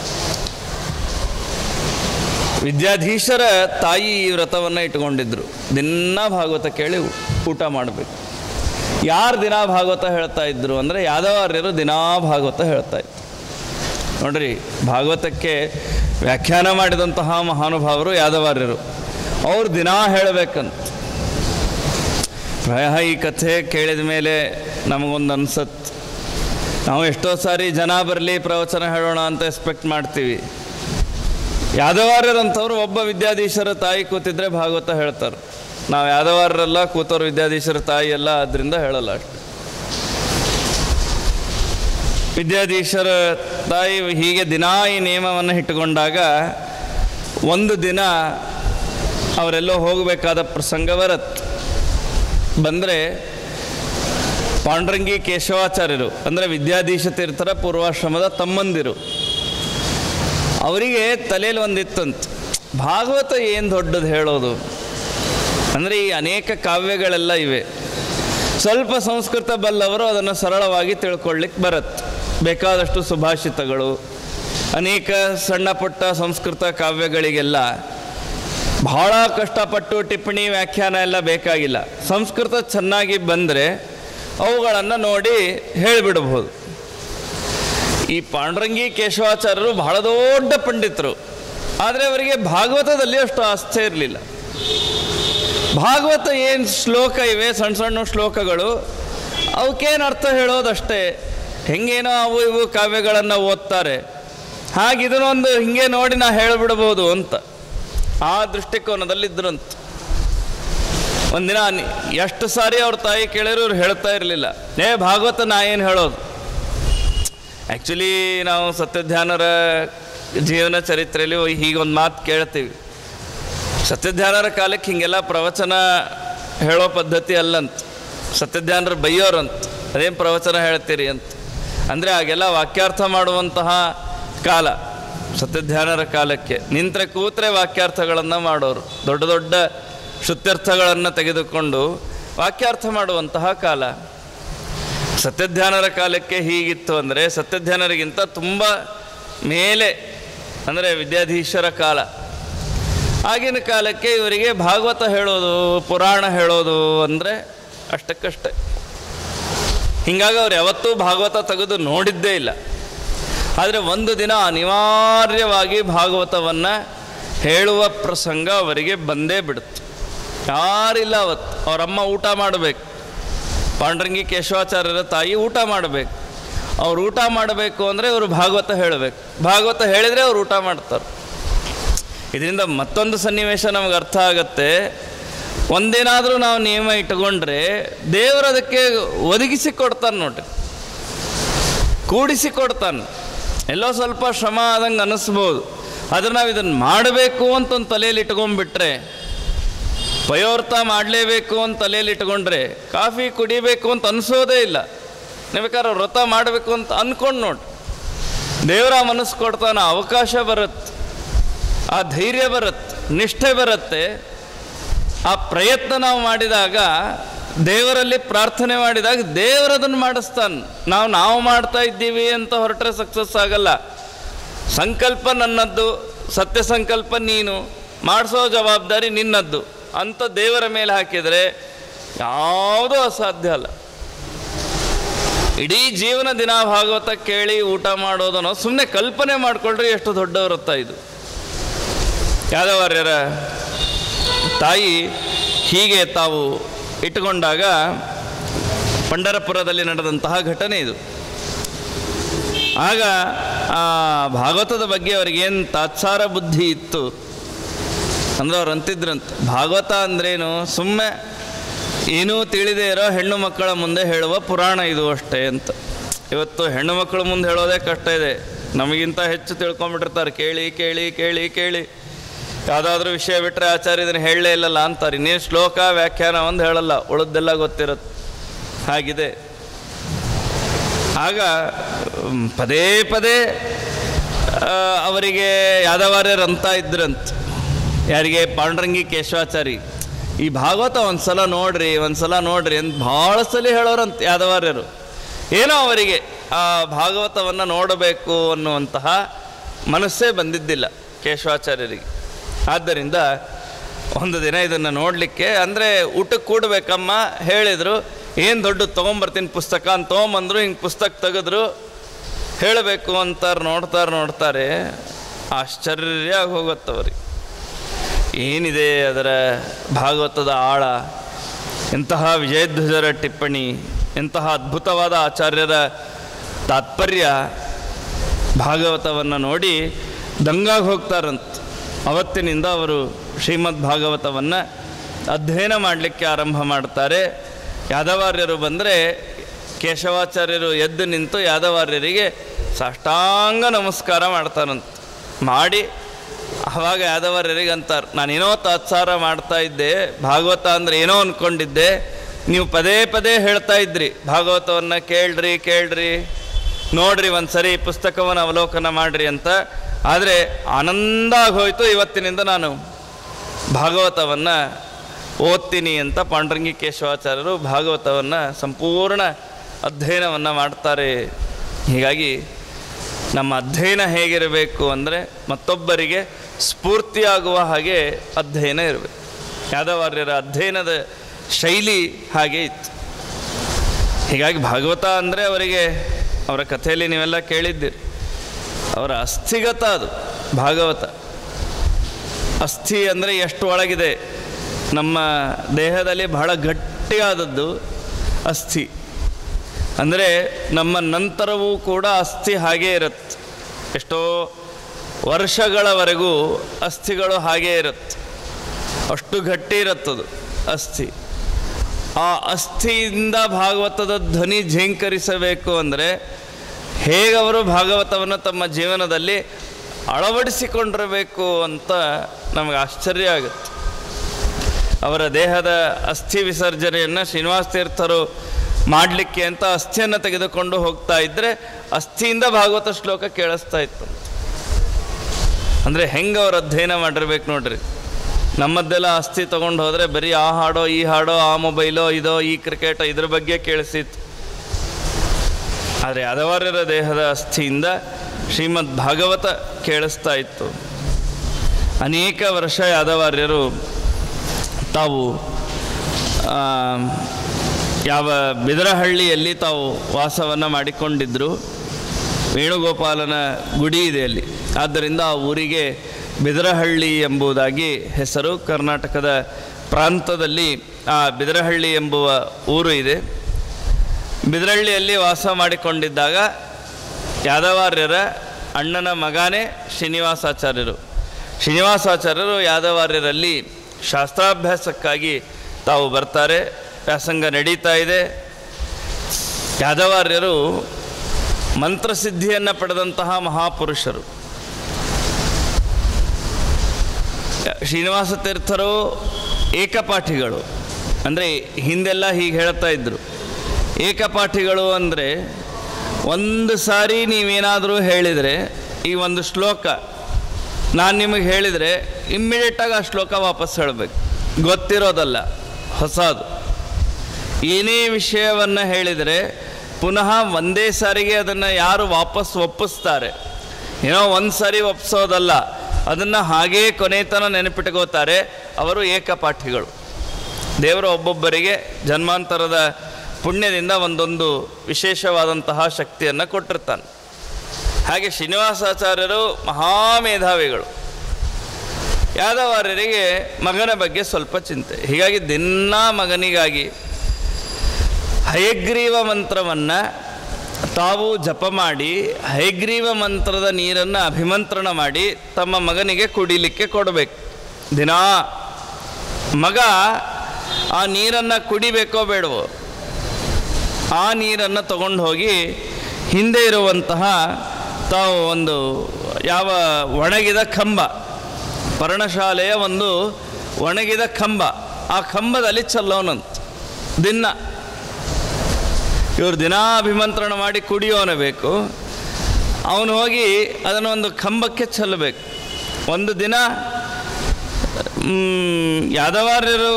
ವಿದ್ಯಾಧೀಶರ ತಾಯಿ ಈ ವ್ರತವನ್ನು ಇಟ್ಕೊಂಡಿದ್ರು ದಿನ ಭಾಗವತ ಕೇಳಿ ಊಟ ಮಾಡಬೇಕು ಯಾರು ದಿನಾ ಭಾಗವತ ಹೇಳ್ತಾ ಇದ್ರು ಅಂದರೆ ಯಾದವಾರ್ಯರು ದಿನಾ ಭಾಗವತ ಹೇಳ್ತಾ ಇದ್ರು ನೋಡ್ರಿ ಭಾಗವತಕ್ಕೆ ವ್ಯಾಖ್ಯಾನ ಮಾಡಿದಂತಹ ಮಹಾನುಭಾವರು ಯಾದವಾರ್ಯರು ಅವ್ರು ದಿನಾ ಹೇಳಬೇಕಂತ ಪ್ರಾಯ ಈ ಕಥೆ ಕೇಳಿದ ಮೇಲೆ ನಮಗೊಂದು ಅನ್ಸತ್ ನಾವು ಎಷ್ಟೋ ಸಾರಿ ಜನ ಬರಲಿ ಪ್ರವಚನ ಹೇಳೋಣ ಅಂತ ಎಕ್ಸ್ಪೆಕ್ಟ್ ಮಾಡ್ತೀವಿ ಯಾದವಾರ್ಯರಂಥವ್ರು ಒಬ್ಬ ವಿದ್ಯಾಧೀಶರ ತಾಯಿ ಕೂತಿದ್ರೆ ಭಾಗವತ ಹೇಳ್ತಾರೆ ನಾವು ಯಾದವಾರರೆಲ್ಲ ಕೂತವ್ರು ವಿದ್ಯಾಧೀಶರ ತಾಯಿ ಎಲ್ಲ ಅದರಿಂದ ಹೇಳಲ್ಲ ಅಷ್ಟು ವಿದ್ಯಾಧೀಶರ ತಾಯಿ ಹೀಗೆ ದಿನಾ ಈ ನಿಯಮವನ್ನು ಇಟ್ಟುಕೊಂಡಾಗ ಒಂದು ದಿನ ಅವರೆಲ್ಲೋ ಹೋಗಬೇಕಾದ ಪ್ರಸಂಗ ಬರತ್ ಬಂದರೆ ಪಾಂಡ್ರಂಗಿ ಕೇಶವಾಚಾರ್ಯರು ಅಂದರೆ ವಿದ್ಯಾಧೀಶ ತೀರ್ಥರ ಪೂರ್ವಾಶ್ರಮದ ತಮ್ಮಂದಿರು ಅವರಿಗೆ ತಲೆಯಲ್ಲಿ ಒಂದಿತ್ತಂತ ಭಾಗವತ ಏನು ದೊಡ್ಡದು ಹೇಳೋದು ಅಂದರೆ ಈ ಅನೇಕ ಕಾವ್ಯಗಳೆಲ್ಲ ಇವೆ ಸ್ವಲ್ಪ ಸಂಸ್ಕೃತ ಬಲ್ಲವರು ಅದನ್ನು ಸರಳವಾಗಿ ತಿಳ್ಕೊಳ್ಳಿಕ್ಕೆ ಬರುತ್ತೆ ಬೇಕಾದಷ್ಟು ಸುಭಾಷಿತಗಳು ಅನೇಕ ಸಣ್ಣ ಪುಟ್ಟ ಸಂಸ್ಕೃತ ಕಾವ್ಯಗಳಿಗೆಲ್ಲ ಬಹಳ ಕಷ್ಟಪಟ್ಟು ಟಿಪ್ಪಣಿ ವ್ಯಾಖ್ಯಾನ ಎಲ್ಲ ಬೇಕಾಗಿಲ್ಲ ಸಂಸ್ಕೃತ ಚೆನ್ನಾಗಿ ಬಂದರೆ ಅವುಗಳನ್ನು ನೋಡಿ ಹೇಳಿಬಿಡಬಹುದು ಈ ಪಾಂಡ್ರಂಗಿ ಕೇಶವಾಚಾರ್ಯರು ಬಹಳ ದೊಡ್ಡ ಪಂಡಿತರು ಆದರೆ ಅವರಿಗೆ ಭಾಗವತದಲ್ಲಿ ಅಷ್ಟು ಆಸ್ಥೆ ಇರಲಿಲ್ಲ ಭಾಗವತ ಏನು ಶ್ಲೋಕ ಇವೆ ಸಣ್ಣ ಸಣ್ಣ ಶ್ಲೋಕಗಳು ಅವಕ್ಕೇನು ಅರ್ಥ ಹೇಳೋದಷ್ಟೇ ಹೆಂಗೇನೋ ಅವು ಇವು ಕಾವ್ಯಗಳನ್ನು ಓದ್ತಾರೆ ಹಾಗೆ ಇದನ್ನೊಂದು ಹಿಂಗೆ ನೋಡಿ ನಾ ಹೇಳಿಬಿಡ್ಬೋದು ಅಂತ ಆ ದೃಷ್ಟಿಕೋನದಲ್ಲಿದ್ದರಂತ ಒಂದಿನ ನಿ- ಎಷ್ಟು ಸಾರಿ ಅವ್ರ ತಾಯಿ ಕೇಳಿದ್ರು ಅವ್ರು ಹೇಳ್ತಾ ಇರಲಿಲ್ಲ ಏ ಭಾಗವತ ನಾ ಏನು ಹೇಳೋದು ಆ್ಯಕ್ಚುಲಿ ನಾವು ಸತ್ಯಧ್ಯಾನರ ಜೀವನ ಚರಿತ್ರೆಯಲ್ಲಿ ಹೀಗೊಂದು ಮಾತು ಕೇಳ್ತೀವಿ ಸತ್ಯಧ್ಯಾನರ ಕಾಲಕ್ಕೆ ಹಿಂಗೆಲ್ಲ ಪ್ರವಚನ ಹೇಳೋ ಪದ್ಧತಿ ಅಲ್ಲಂತ ಸತ್ಯಧ್ಯಾನರು ಬೈಯೋರಂತ ಅದೇನು ಪ್ರವಚನ ಹೇಳ್ತೀರಿ ಅಂತ ಅಂದರೆ ಆಗೆಲ್ಲ ವಾಕ್ಯಾರ್ಥ ಮಾಡುವಂತಹ ಕಾಲ ಸತ್ಯಧ್ಯಾನರ ಕಾಲಕ್ಕೆ ನಿಂತರೆ ಕೂತ್ರೆ ವಾಕ್ಯಾರ್ಥಗಳನ್ನು ಮಾಡೋರು ದೊಡ್ಡ ದೊಡ್ಡ ಶುತ್ಯರ್ಥಗಳನ್ನು ತೆಗೆದುಕೊಂಡು ವಾಕ್ಯಾರ್ಥ ಮಾಡುವಂತಹ ಕಾಲ ಸತ್ಯಧ್ಯಾನರ ಕಾಲಕ್ಕೆ ಹೀಗಿತ್ತು ಅಂದರೆ ಸತ್ಯಧ್ಯಾನರಿಗಿಂತ ತುಂಬ ಮೇಲೆ ಅಂದರೆ ವಿದ್ಯಾಧೀಶರ ಕಾಲ ಆಗಿನ ಕಾಲಕ್ಕೆ ಇವರಿಗೆ ಭಾಗವತ ಹೇಳೋದು ಪುರಾಣ ಹೇಳೋದು ಅಂದರೆ ಅಷ್ಟಕ್ಕಷ್ಟೇ ಹೀಗಾಗಿ ಅವ್ರು ಯಾವತ್ತೂ ಭಾಗವತ ತೆಗೆದು ನೋಡಿದ್ದೇ ಇಲ್ಲ ಆದರೆ ಒಂದು ದಿನ ಅನಿವಾರ್ಯವಾಗಿ ಭಾಗವತವನ್ನು ಹೇಳುವ ಪ್ರಸಂಗ ಅವರಿಗೆ ಬಂದೇ ಬಿಡುತ್ತೆ ಯಾರಿಲ್ಲ ಅವತ್ತು ಅವರಮ್ಮ ಊಟ ಮಾಡಬೇಕು ಪಾಂಡ್ರಂಗಿ ಕೇಶವಾಚಾರ್ಯರ ತಾಯಿ ಊಟ ಮಾಡಬೇಕು ಅವ್ರು ಊಟ ಮಾಡಬೇಕು ಅಂದರೆ ಅವರು ಭಾಗವತ ಹೇಳಬೇಕು ಭಾಗವತ ಹೇಳಿದರೆ ಅವ್ರು ಊಟ ಮಾಡ್ತಾರೆ ಇದರಿಂದ ಮತ್ತೊಂದು ಸನ್ನಿವೇಶ ನಮಗೆ ಅರ್ಥ ಆಗತ್ತೆ ಒಂದೇನಾದರೂ ನಾವು ನಿಯಮ ಇಟ್ಟುಕೊಂಡ್ರೆ ದೇವರು ಅದಕ್ಕೆ ಒದಗಿಸಿ ಕೊಡ್ತಾನೆ ನೋಡ್ರಿ ಕೂಡಿಸಿ ಕೊಡ್ತಾನೆ ಎಲ್ಲೋ ಸ್ವಲ್ಪ ಶ್ರಮ ಆದಂಗೆ ಅನ್ನಿಸ್ಬೋದು ಆದರೆ ನಾವು ಇದನ್ನು ಮಾಡಬೇಕು ಅಂತ ಒಂದು ತಲೆಯಲ್ಲಿ ಇಟ್ಕೊಂಡ್ಬಿಟ್ರೆ ಪಯೋರ್ಥ ಮಾಡಲೇಬೇಕು ಅಂತ ತಲೆಯಲ್ಲಿ ಇಟ್ಕೊಂಡ್ರೆ ಕಾಫಿ ಕುಡಿಬೇಕು ಅಂತ ಅನಿಸೋದೇ ಇಲ್ಲ ನೀವು ಬೇಕಾದ್ರೆ ವ್ರತ ಮಾಡಬೇಕು ಅಂತ ಅಂದ್ಕೊಂಡು ನೋಡಿ ದೇವರ ಮನಸ್ಸು ಕೊಡ್ತಾನೆ ಅವಕಾಶ ಬರುತ್ತೆ ಆ ಧೈರ್ಯ ಬರುತ್ತೆ ನಿಷ್ಠೆ ಬರುತ್ತೆ ಆ ಪ್ರಯತ್ನ ನಾವು ಮಾಡಿದಾಗ ದೇವರಲ್ಲಿ ಪ್ರಾರ್ಥನೆ ಮಾಡಿದಾಗ ದೇವರದನ್ನು ಮಾಡಿಸ್ತಾನೆ ನಾವು ನಾವು ಮಾಡ್ತಾ ಇದ್ದೀವಿ ಅಂತ ಹೊರಟ್ರೆ ಸಕ್ಸಸ್ ಆಗಲ್ಲ ಸಂಕಲ್ಪ ನನ್ನದ್ದು ಸತ್ಯ ಸಂಕಲ್ಪ ನೀನು ಮಾಡಿಸೋ ಜವಾಬ್ದಾರಿ ನಿನ್ನದ್ದು ಅಂತ ದೇವರ ಮೇಲೆ ಹಾಕಿದರೆ ಯಾವುದೂ ಅಸಾಧ್ಯ ಅಲ್ಲ ಇಡೀ ಜೀವನ ದಿನ ಭಾಗವತ ಕೇಳಿ ಊಟ ಮಾಡೋದನ್ನೋ ಸುಮ್ಮನೆ ಕಲ್ಪನೆ ಮಾಡ್ಕೊಳ್ರಿ ಎಷ್ಟು ದೊಡ್ಡ ವ್ರತ ಇದು ಯಾದವಾರ್ಯರ ತಾಯಿ ಹೀಗೆ ತಾವು ಇಟ್ಟುಕೊಂಡಾಗ ಪಂಡರಪುರದಲ್ಲಿ ನಡೆದಂತಹ ಘಟನೆ ಇದು ಆಗ ಆ ಭಾಗವತದ ಬಗ್ಗೆ ಅವ್ರಿಗೇನು ತಾತ್ಸಾರ ಬುದ್ಧಿ ಇತ್ತು ಅಂದ್ರೆ ಅವ್ರು ಅಂತಿದ್ರಂತ ಭಾಗವತ ಅಂದ್ರೇನು ಸುಮ್ಮನೆ ಏನೂ ತಿಳಿದೇ ಇರೋ ಹೆಣ್ಣು ಮಕ್ಕಳ ಮುಂದೆ ಹೇಳುವ ಪುರಾಣ ಇದು ಅಷ್ಟೇ ಅಂತ ಇವತ್ತು ಹೆಣ್ಣು ಮಕ್ಕಳ ಮುಂದೆ ಹೇಳೋದೇ ಕಷ್ಟ ಇದೆ ನಮಗಿಂತ ಹೆಚ್ಚು ತಿಳ್ಕೊಂಬಿಟ್ಟಿರ್ತಾರೆ ಕೇಳಿ ಕೇಳಿ ಕೇಳಿ ಕೇಳಿ ಯಾವುದಾದ್ರೂ ವಿಷಯ ಬಿಟ್ಟರೆ ಆಚಾರ್ಯ ಇದನ್ನು ಹೇಳಲೇ ಇಲ್ಲಲ್ಲ ಅಂತಾರೆ ಇನ್ನೇನು ಶ್ಲೋಕ ವ್ಯಾಖ್ಯಾನ ಒಂದು ಹೇಳಲ್ಲ ಉಳಿದೆಲ್ಲ ಗೊತ್ತಿರುತ್ತೆ ಹಾಗಿದೆ ಆಗ ಮ್, ಪದೇ ಪದೇ ಆ, ಅವರಿಗೆ ಯಾದವಾರ್ಯರು ಅಂತ ಇದ್ರಂತ ಯಾರಿಗೆ ಪಾಂಡ್ರಂಗಿ ಕೇಶವಾಚಾರಿ ಈ ಭಾಗವತ ಒಂದು ಸಲ ನೋಡ್ರಿ ಒಂದು ಸಲ ನೋಡ್ರಿ ಅಂತ ಭಾಳ ಸಲ ಹೇಳೋರಂತ ಯಾದವಾರ್ಯರು ಏನೋ ಅವರಿಗೆ ಆ ಭಾಗವತವನ್ನು ನೋಡಬೇಕು ಅನ್ನುವಂತಹ ಮನಸ್ಸೇ ಬಂದಿದ್ದಿಲ್ಲ ಕೇಶವಾಚಾರ್ಯರಿಗೆ ಆದ್ದರಿಂದ ಒಂದು ದಿನ ಇದನ್ನು ನೋಡಲಿಕ್ಕೆ ಅಂದರೆ ಊಟಕ್ಕೆ ಕೂಡಬೇಕಮ್ಮ ಹೇಳಿದರು ಏನು ದೊಡ್ಡ ತೊಗೊಂಬರ್ತೀನಿ ಪುಸ್ತಕ ಅಂತ ತೊಗೊಂಬಂದ್ರು ಹಿಂಗೆ ಪುಸ್ತಕ ತೆಗೆದ್ರು ಹೇಳಬೇಕು ಅಂತಾರೆ ನೋಡ್ತಾರೆ ನೋಡ್ತಾರೆ ಆಶ್ಚರ್ಯ ಆಗಿ ಹೋಗುತ್ತವ್ರಿಗೆ ಏನಿದೆ ಅದರ ಭಾಗವತದ ಆಳ ಎಂತಹ ವಿಜಯಧ್ವಜರ ಟಿಪ್ಪಣಿ ಎಂತಹ ಅದ್ಭುತವಾದ ಆಚಾರ್ಯರ ತಾತ್ಪರ್ಯ ಭಾಗವತವನ್ನು ನೋಡಿ ದಂಗಾಗಿ ಹೋಗ್ತಾರಂತ ಅವತ್ತಿನಿಂದ ಅವರು ಶ್ರೀಮದ್ ಭಾಗವತವನ್ನು ಅಧ್ಯಯನ ಮಾಡಲಿಕ್ಕೆ ಆರಂಭ ಮಾಡ್ತಾರೆ ಯಾದವಾರ್ಯರು ಬಂದರೆ ಕೇಶವಾಚಾರ್ಯರು ಎದ್ದು ನಿಂತು ಯಾದವಾರ್ಯರಿಗೆ ಸಾಷ್ಟಾಂಗ ನಮಸ್ಕಾರ ಮಾಡ್ತಾರಂತ ಮಾಡಿ ಆವಾಗ ಯಾದವಾರ್ಯರಿಗೆ ಅಂತಾರೆ ನಾನೇನೋ ತಾತ್ಸಾರ ಮಾಡ್ತಾ ಇದ್ದೆ ಭಾಗವತ ಅಂದರೆ ಏನೋ ಅಂದ್ಕೊಂಡಿದ್ದೆ ನೀವು ಪದೇ ಪದೇ ಹೇಳ್ತಾ ಇದ್ರಿ ಭಾಗವತವನ್ನು ಕೇಳ್ರಿ ಕೇಳ್ರಿ ನೋಡ್ರಿ ಒಂದು ಸರಿ ಪುಸ್ತಕವನ್ನು ಅವಲೋಕನ ಮಾಡ್ರಿ ಅಂತ ಆದರೆ ಆನಂದ ಆಗೋಯ್ತು ಇವತ್ತಿನಿಂದ ನಾನು ಭಾಗವತವನ್ನು ಓದ್ತೀನಿ ಅಂತ ಪಾಂಡ್ರಂಗಿ ಕೇಶವಾಚಾರ್ಯರು ಭಾಗವತವನ್ನು ಸಂಪೂರ್ಣ ಅಧ್ಯಯನವನ್ನು ಮಾಡ್ತಾರೆ ಹೀಗಾಗಿ ನಮ್ಮ ಅಧ್ಯಯನ ಹೇಗಿರಬೇಕು ಅಂದರೆ ಮತ್ತೊಬ್ಬರಿಗೆ ಸ್ಫೂರ್ತಿಯಾಗುವ ಹಾಗೆ ಅಧ್ಯಯನ ಇರಬೇಕು ಯಾದವಾರ್ಯರ ಅಧ್ಯಯನದ ಶೈಲಿ ಹಾಗೆ ಇತ್ತು ಹೀಗಾಗಿ ಭಾಗವತ ಅಂದರೆ ಅವರಿಗೆ ಅವರ ಕಥೆಯಲ್ಲಿ ನೀವೆಲ್ಲ ಕೇಳಿದ್ದೀರಿ ಅವರ ಅಸ್ಥಿಗತ ಅದು ಭಾಗವತ ಅಸ್ಥಿ ಅಂದರೆ ಎಷ್ಟು ಒಳಗಿದೆ ನಮ್ಮ ದೇಹದಲ್ಲಿ ಬಹಳ ಗಟ್ಟಿಯಾದದ್ದು ಅಸ್ಥಿ ಅಂದರೆ ನಮ್ಮ ನಂತರವೂ ಕೂಡ ಅಸ್ಥಿ ಹಾಗೇ ಇರುತ್ತೆ ಎಷ್ಟೋ ವರ್ಷಗಳವರೆಗೂ ಅಸ್ಥಿಗಳು ಹಾಗೇ ಇರುತ್ತೆ ಅಷ್ಟು ಗಟ್ಟಿ ಇರುತ್ತದು ಅಸ್ಥಿ ಆ ಅಸ್ಥಿಯಿಂದ ಭಾಗವತದ ಧ್ವನಿ ಝೇಂಕರಿಸಬೇಕು ಅಂದರೆ ಹೇಗವರು ಭಾಗವತವನ್ನು ತಮ್ಮ ಜೀವನದಲ್ಲಿ ಅಳವಡಿಸಿಕೊಂಡಿರಬೇಕು ಅಂತ ನಮಗೆ ಆಶ್ಚರ್ಯ ಆಗುತ್ತೆ ಅವರ ದೇಹದ ಅಸ್ಥಿ ವಿಸರ್ಜನೆಯನ್ನು ಶ್ರೀನಿವಾಸ ತೀರ್ಥರು ಮಾಡಲಿಕ್ಕೆ ಅಂತ ಅಸ್ಥಿಯನ್ನು ತೆಗೆದುಕೊಂಡು ಹೋಗ್ತಾ ಇದ್ದರೆ ಅಸ್ಥಿಯಿಂದ ಭಾಗವತ ಶ್ಲೋಕ ಕೇಳಿಸ್ತಾ ಇತ್ತು ಅಂದರೆ ಹೆಂಗೆ ಅವ್ರು ಅಧ್ಯಯನ ಮಾಡಿರ್ಬೇಕು ನೋಡ್ರಿ ನಮ್ಮದ್ದೆಲ್ಲ ಅಸ್ಥಿ ತೊಗೊಂಡು ಹೋದರೆ ಬರೀ ಆ ಹಾಡೋ ಈ ಹಾಡೋ ಆ ಮೊಬೈಲೋ ಇದೋ ಈ ಕ್ರಿಕೆಟೋ ಇದ್ರ ಬಗ್ಗೆ ಕೇಳಿಸಿತ್ತು ಆದರೆ ಯಾದವಾರ್ಯರ ದೇಹದ ಅಸ್ಥಿಯಿಂದ ಶ್ರೀಮದ್ ಭಾಗವತ ಕೇಳಿಸ್ತಾ ಇತ್ತು ಅನೇಕ ವರ್ಷ ಯಾದವಾರ್ಯರು ತಾವು ಆ, ಯಾವ ಬಿದರಹಳ್ಳಿಯಲ್ಲಿ ತಾವು ವಾಸವನ್ನು ಮಾಡಿಕೊಂಡಿದ್ದರು ವೇಣುಗೋಪಾಲನ ಗುಡಿ ಇದೆ ಅಲ್ಲಿ ಆದ್ದರಿಂದ ಆ ಊರಿಗೆ ಬಿದರಹಳ್ಳಿ ಎಂಬುದಾಗಿ ಹೆಸರು ಕರ್ನಾಟಕದ ಪ್ರಾಂತದಲ್ಲಿ ಆ ಬಿದರಹಳ್ಳಿ ಎಂಬುವ ಊರು ಇದೆ ಬಿದರಹಳ್ಳಿಯಲ್ಲಿ ವಾಸ ಮಾಡಿಕೊಂಡಿದ್ದಾಗ ಯಾದವಾರ್ಯರ ಅಣ್ಣನ ಮಗನೇ ಶ್ರೀನಿವಾಸಾಚಾರ್ಯರು ಶ್ರೀನಿವಾಸಾಚಾರ್ಯರು ಯಾದವಾರ್ಯರಲ್ಲಿ ಶಾಸ್ತ್ರಾಭ್ಯಾಸಕ್ಕಾಗಿ ತಾವು ಬರ್ತಾರೆ ವ್ಯಾಸಂಗ ನಡೀತಾ ಇದೆ ಯಾದವಾರ್ಯರು ಮಂತ್ರಸಿದ್ಧಿಯನ್ನು ಪಡೆದಂತಹ ಮಹಾಪುರುಷರು ಶ್ರೀನಿವಾಸ ತೀರ್ಥರು ಏಕಪಾಠಿಗಳು ಅಂದರೆ ಹಿಂದೆಲ್ಲ ಹೀಗೆ ಹೇಳ್ತಾ ಇದ್ದರು ಏಕಪಾಠಿಗಳು ಅಂದರೆ ಒಂದು ಸಾರಿ ನೀವೇನಾದರೂ ಹೇಳಿದರೆ ಈ ಒಂದು ಶ್ಲೋಕ ನಾನು ನಿಮಗೆ ಹೇಳಿದರೆ ಇಮ್ಮಿಡಿಯೇಟಾಗಿ ಆ ಶ್ಲೋಕ ವಾಪಸ್ ಹೇಳಬೇಕು ಗೊತ್ತಿರೋದಲ್ಲ ಹೊಸದು ಏನೇ ವಿಷಯವನ್ನು ಹೇಳಿದರೆ ಪುನಃ ಒಂದೇ ಸಾರಿಗೆ ಅದನ್ನು ಯಾರು ವಾಪಸ್ ಒಪ್ಪಿಸ್ತಾರೆ ಏನೋ ಒಂದು ಸಾರಿ ಒಪ್ಪಿಸೋದಲ್ಲ ಅದನ್ನು ಹಾಗೇ ಕೊನೆತನ ನೆನಪಿಟ್ಕೋತಾರೆ ಅವರು ಏಕಪಾಠಿಗಳು ದೇವರು ಒಬ್ಬೊಬ್ಬರಿಗೆ ಜನ್ಮಾಂತರದ ಪುಣ್ಯದಿಂದ ಒಂದೊಂದು ವಿಶೇಷವಾದಂತಹ ಶಕ್ತಿಯನ್ನು ಕೊಟ್ಟಿರ್ತಾನೆ ಹಾಗೆ ಶ್ರೀನಿವಾಸಾಚಾರ್ಯರು ಮಹಾಮೇಧಾವಿಗಳು ಯಾದವಾರ್ಯರಿಗೆ ಮಗನ ಬಗ್ಗೆ ಸ್ವಲ್ಪ ಚಿಂತೆ ಹೀಗಾಗಿ ದಿನ ಮಗನಿಗಾಗಿ ಹಯಗ್ರೀವ ಮಂತ್ರವನ್ನು ತಾವು ಜಪ ಮಾಡಿ ಹಯಗ್ರೀವ ಮಂತ್ರದ ನೀರನ್ನು ಅಭಿಮಂತ್ರಣ ಮಾಡಿ ತಮ್ಮ ಮಗನಿಗೆ ಕುಡಿಲಿಕ್ಕೆ ಕೊಡಬೇಕು ದಿನಾ ಮಗ ಆ ನೀರನ್ನು ಕುಡಿಬೇಕೋ ಬೇಡವೋ ಆ ನೀರನ್ನು ತಗೊಂಡು ಹೋಗಿ ಹಿಂದೆ ಇರುವಂತಹ ತಾವು ಒಂದು ಯಾವ ಒಣಗಿದ ಕಂಬ ಪರ್ಣಶಾಲೆಯ ಒಂದು ಒಣಗಿದ ಕಂಬ ಆ ಕಂಬದಲ್ಲಿ ಚಲ್ಲೋನಂತ ದಿನ ಇವರು ದಿನಾ ಅಭಿಮಂತ್ರಣ ಮಾಡಿ ಕುಡಿಯೋನ ಬೇಕು ಅವನು ಹೋಗಿ ಅದನ್ನು ಒಂದು ಕಂಬಕ್ಕೆ ಚೆಲ್ಲಬೇಕು ಒಂದು ದಿನ ಮ್, ಯಾದವಾರ್ಯರು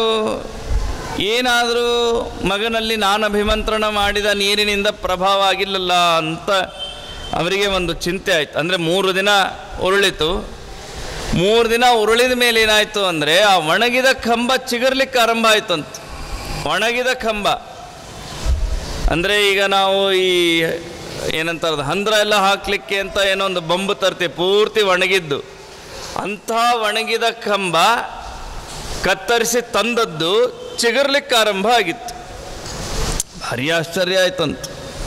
ಏನಾದರೂ ಮಗನಲ್ಲಿ ನಾನು ಅಭಿಮಂತ್ರಣ ಮಾಡಿದ ನೀರಿನಿಂದ ಪ್ರಭಾವ ಆಗಿಲ್ಲಲ್ಲ ಅಂತ ಅವರಿಗೆ ಒಂದು ಚಿಂತೆ ಆಯ್ತು ಅಂದರೆ ಮೂರು ದಿನ ಉರುಳಿತು ಮೂರು ದಿನ ಉರುಳಿದ ಮೇಲೆ ಏನಾಯಿತು ಅಂದರೆ ಆ ಒಣಗಿದ ಕಂಬ ಚಿಗರ್ಲಿಕ್ಕೆ ಆರಂಭ ಆಯ್ತಂತ ಒಣಗಿದ ಕಂಬ ಅಂದರೆ ಈಗ ನಾವು ಈ ಏನಂತಾರದು ಹಂದ್ರ ಎಲ್ಲ ಹಾಕಲಿಕ್ಕೆ ಅಂತ ಏನೋ ಒಂದು ಬೊಂಬು ತರ್ತೀವಿ ಪೂರ್ತಿ ಒಣಗಿದ್ದು ಅಂಥ ಒಣಗಿದ ಕಂಬ ಕತ್ತರಿಸಿ ತಂದದ್ದು ಚಿಗುರ್ಲಿಕ್ಕೆ ಆರಂಭ ಆಗಿತ್ತು ಭಾರಿ ಆಶ್ಚರ್ಯ ಆಯ್ತಂತ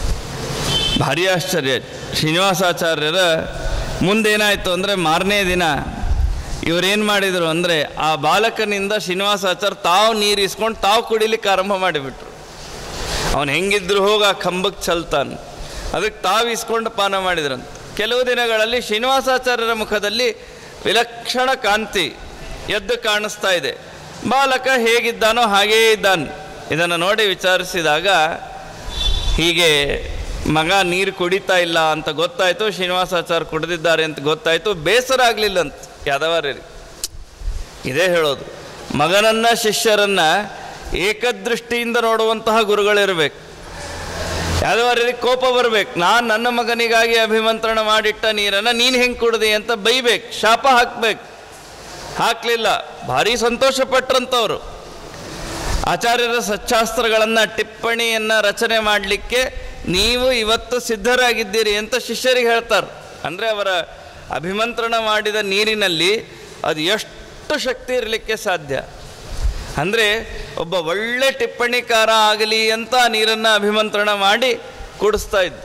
ಭಾರಿ ಆಶ್ಚರ್ಯ ಆಯ್ತು. ಶ್ರೀನಿವಾಸಾಚಾರ್ಯರ ಮುಂದೇನಾಯಿತು ಅಂದರೆ ಮಾರನೇ ದಿನ ಇವರೇನು ಮಾಡಿದರು ಅಂದರೆ ಆ ಬಾಲಕನಿಂದ ಶ್ರೀನಿವಾಸಾಚಾರ್ಯ ತಾವು ನೀರು ಇಸ್ಕೊಂಡು ತಾವು ಕುಡಿಲಿಕ್ಕೆ ಆರಂಭ ಮಾಡಿಬಿಟ್ರು ಅವನು ಹೆಂಗಿದ್ರು ಹೋಗಿ ಆ ಕಂಬಕ್ಕೆ ಚಲ್ತಾನೆ ಅದಕ್ಕೆ ತಾವು ಇಸ್ಕೊಂಡು ಪಾನ ಮಾಡಿದ್ರಂತ ಕೆಲವು ದಿನಗಳಲ್ಲಿ ಶ್ರೀನಿವಾಸಾಚಾರ್ಯರ ಮುಖದಲ್ಲಿ ವಿಲಕ್ಷಣ ಕಾಂತಿ ಎದ್ದು ಕಾಣಿಸ್ತಾ ಇದೆ ಬಾಲಕ ಹೇಗಿದ್ದಾನೋ ಹಾಗೇ ಇದ್ದಾನೆ ಇದನ್ನು ನೋಡಿ ವಿಚಾರಿಸಿದಾಗ ಹೀಗೆ ಮಗ ನೀರು ಕುಡಿತಾ ಇಲ್ಲ ಅಂತ ಗೊತ್ತಾಯಿತು ಶ್ರೀನಿವಾಸಾಚಾರ್ಯ ಕುಡಿದಿದ್ದಾರೆ ಅಂತ ಗೊತ್ತಾಯಿತು ಬೇಸರ ಆಗಲಿಲ್ಲ ಅಂತ ಯಾದವಾರ್ಯರಿಗೆ ಇದೇ ಹೇಳೋದು ಮಗನನ್ನ ಶಿಷ್ಯರನ್ನ ಏಕದೃಷ್ಟಿಯಿಂದ ನೋಡುವಂತಹ ಗುರುಗಳಿರಬೇಕು ಯಾದವಾರ್ಯರಿಗೆ ಕೋಪ ಬರಬೇಕು ನಾನು ನನ್ನ ಮಗನಿಗಾಗಿ ಅಭಿಮಂತ್ರಣ ಮಾಡಿಟ್ಟ ನೀರನ್ನು ನೀನು ಹೆಂಗೆ ಕುಡ್ದಿ ಅಂತ ಬೈಬೇಕು ಶಾಪ ಹಾಕ್ಬೇಕು ಹಾಕಲಿಲ್ಲ ಭಾರಿ ಸಂತೋಷ ಪಟ್ರಂಥವ್ರು ಆಚಾರ್ಯರ ಸಚ್ಚಾಸ್ತ್ರಗಳನ್ನು ಟಿಪ್ಪಣಿಯನ್ನು ರಚನೆ ಮಾಡಲಿಕ್ಕೆ ನೀವು ಇವತ್ತು ಸಿದ್ಧರಾಗಿದ್ದೀರಿ ಅಂತ ಶಿಷ್ಯರಿಗೆ ಹೇಳ್ತಾರೆ ಅಂದರೆ ಅವರ ಅಭಿಮಂತ್ರಣ ಮಾಡಿದ ನೀರಿನಲ್ಲಿ ಅದು ಎಷ್ಟು ಶಕ್ತಿ ಇರಲಿಕ್ಕೆ ಸಾಧ್ಯ ಅಂದರೆ ಒಬ್ಬ ಒಳ್ಳೆ ಟಿಪ್ಪಣಿಕಾರ ಆಗಲಿ ಅಂತ ಆ ನೀರನ್ನು ಅಭಿಮಂತ್ರಣ ಮಾಡಿ ಕುಡಿಸ್ತಾ ಇದ್ದು